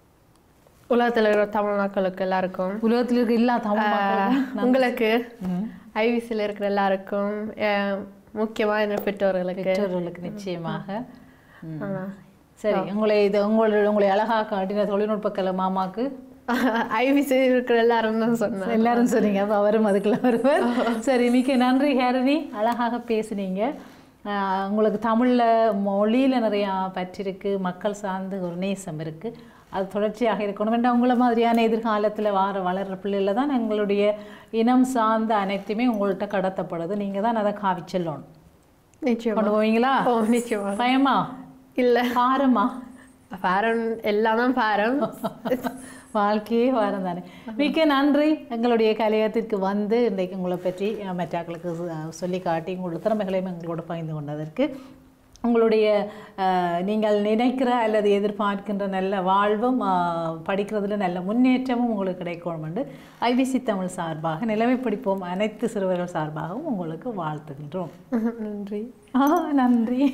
உலகத்துல இருக்கிற தமிழ் மக்களுக்கு எல்லாருக்கும் உலகத்தில் இருக்க எல்லா தமிழ் மக்களுக்கும் உங்களுக்கு ஐவிசியில் இருக்கிற எல்லாருக்கும் அஹ், முக்கியமா என்ன பெற்றோர்களுக்கு பெற்றோர்களுக்கு நிச்சயமாக ம். ஆமா. சரி உங்களை இது உங்களுடைய உங்களை அழகாக காட்டின தொழில்நுட்ப கலை மாமாக்கு ஐவிசி இருக்கிற எல்லாரும் தான் சொன்னேன் எல்லாரும் சொன்னீங்க அப்போ அவரும் அதுக்குள்ள வருவார் சரி மிக்க நன்றி ஹேரணி அழகாக பேசுனீங்க ஆஹ் உங்களுக்கு தமிழில் மொழியில் நிறையா பற்றிருக்கு மக்கள் சார்ந்து ஒரு நேசம் இருக்குது அது தொடர்ச்சியாக இருக்கணும் வேண்டாம் உங்களை மாதிரியான எதிர்காலத்தில் வார வளர்கிற பிள்ளைகள தான் எங்களுடைய இனம் சார்ந்த அனைத்துமே உங்கள்கிட்ட கடத்தப்படுது நீங்கள் தான் அதை காவி செல்லணும் நிச்சயமா கொண்டு போவீங்களா ஓ நிச்சயமா பயமா இல்ல பாரமா பாரம் எல்லாம் தான் பாரம் வாழ்க்கையே வாரம் தானே மிக்க நன்றி எங்களுடைய கலையகத்திற்கு வந்து இன்றைக்கு உங்களை பற்றி அஹ், மற்றாக்களுக்கு சொ- சொல்லி காட்டி உங்களுடைய திறமைகளையும் எங்களோட பகிர்ந்து கொண்டதற்கு உங்களுடைய அஹ், நீங்கள் நினைக்கிற அல்லது எதிர்பார்க்கின்ற நல்ல வாழ்வும் அஹ், படிக்கிறதுல நல்ல முன்னேற்றமும் உங்களுக்கு கிடைக்கணும் என்று ஐபிசி தமிழ் சார்பாக நிலைமை படிப்போம் அனைத்து சிறுவர்கள் சார்பாகவும் உங்களுக்கு வாழ்த்துகின்றோம் நன்றி ஆ நன்றி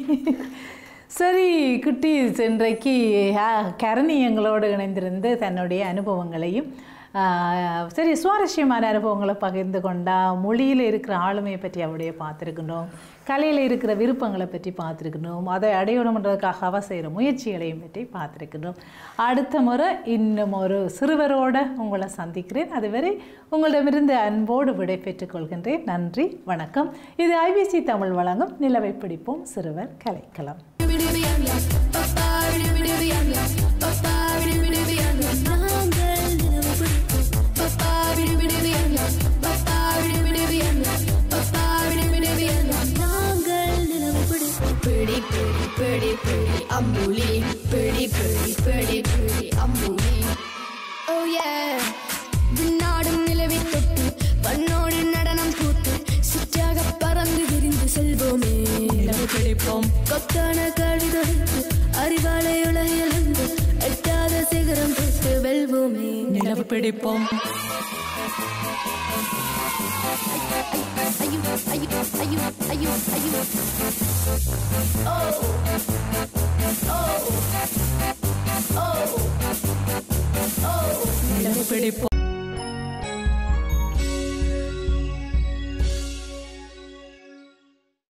சரி குட்டி இன்றைக்கு ஆ, கரணி எங்களோடு இணைந்திருந்து தன்னுடைய அனுபவங்களையும் ஆ, சரி சுவாரஸ்யமான அனுபவங்களை பகிர்ந்து கொண்டா மொழியில் இருக்கிற ஆளுமையை பற்றி அவருடைய பார்த்துருக்கணும் கலையில் இருக்கிற விருப்பங்களை பற்றி பார்த்துருக்கணும் அதை அடையணுன்றதுக்காக அவ செய்கிற முயற்சிகளையும் பற்றி பார்த்துருக்கணும் அடுத்த முறை இன்னும் ஒரு சிறுவரோட உங்களை சந்திக்கிறேன் அதுவரை உங்களிடமிருந்து அன்போடு விடை பெற்றுக் கொள்கின்றேன் நன்றி வணக்கம் இது ஐபிசி தமிழ் வழங்கும் நிலவை பிடிப்போம் சிறுவர் கலைக்களம் பிடி பிடி பிடி பிடி அம்புலி பிடி பிடி பிடி பிடி அம்புலி ஓ yeah விண்ணாடும் நிலவை தொட்டு பண்ணோடு நடனம் கூத்து சுற்றாக பறந்து விரிந்து செல்வோமே பிடிப்போம் கொத்தான கல்வி தொடுத்து அறிவாலை உலகிலிருந்து எட்டாத சிகரம் தொட்டு வெல்வோமே நிலவு பிடிப்போம் ஐயோ ஐயோ ஐயோ ஐயோ ஐயோ நிலவு பிடிப்போம்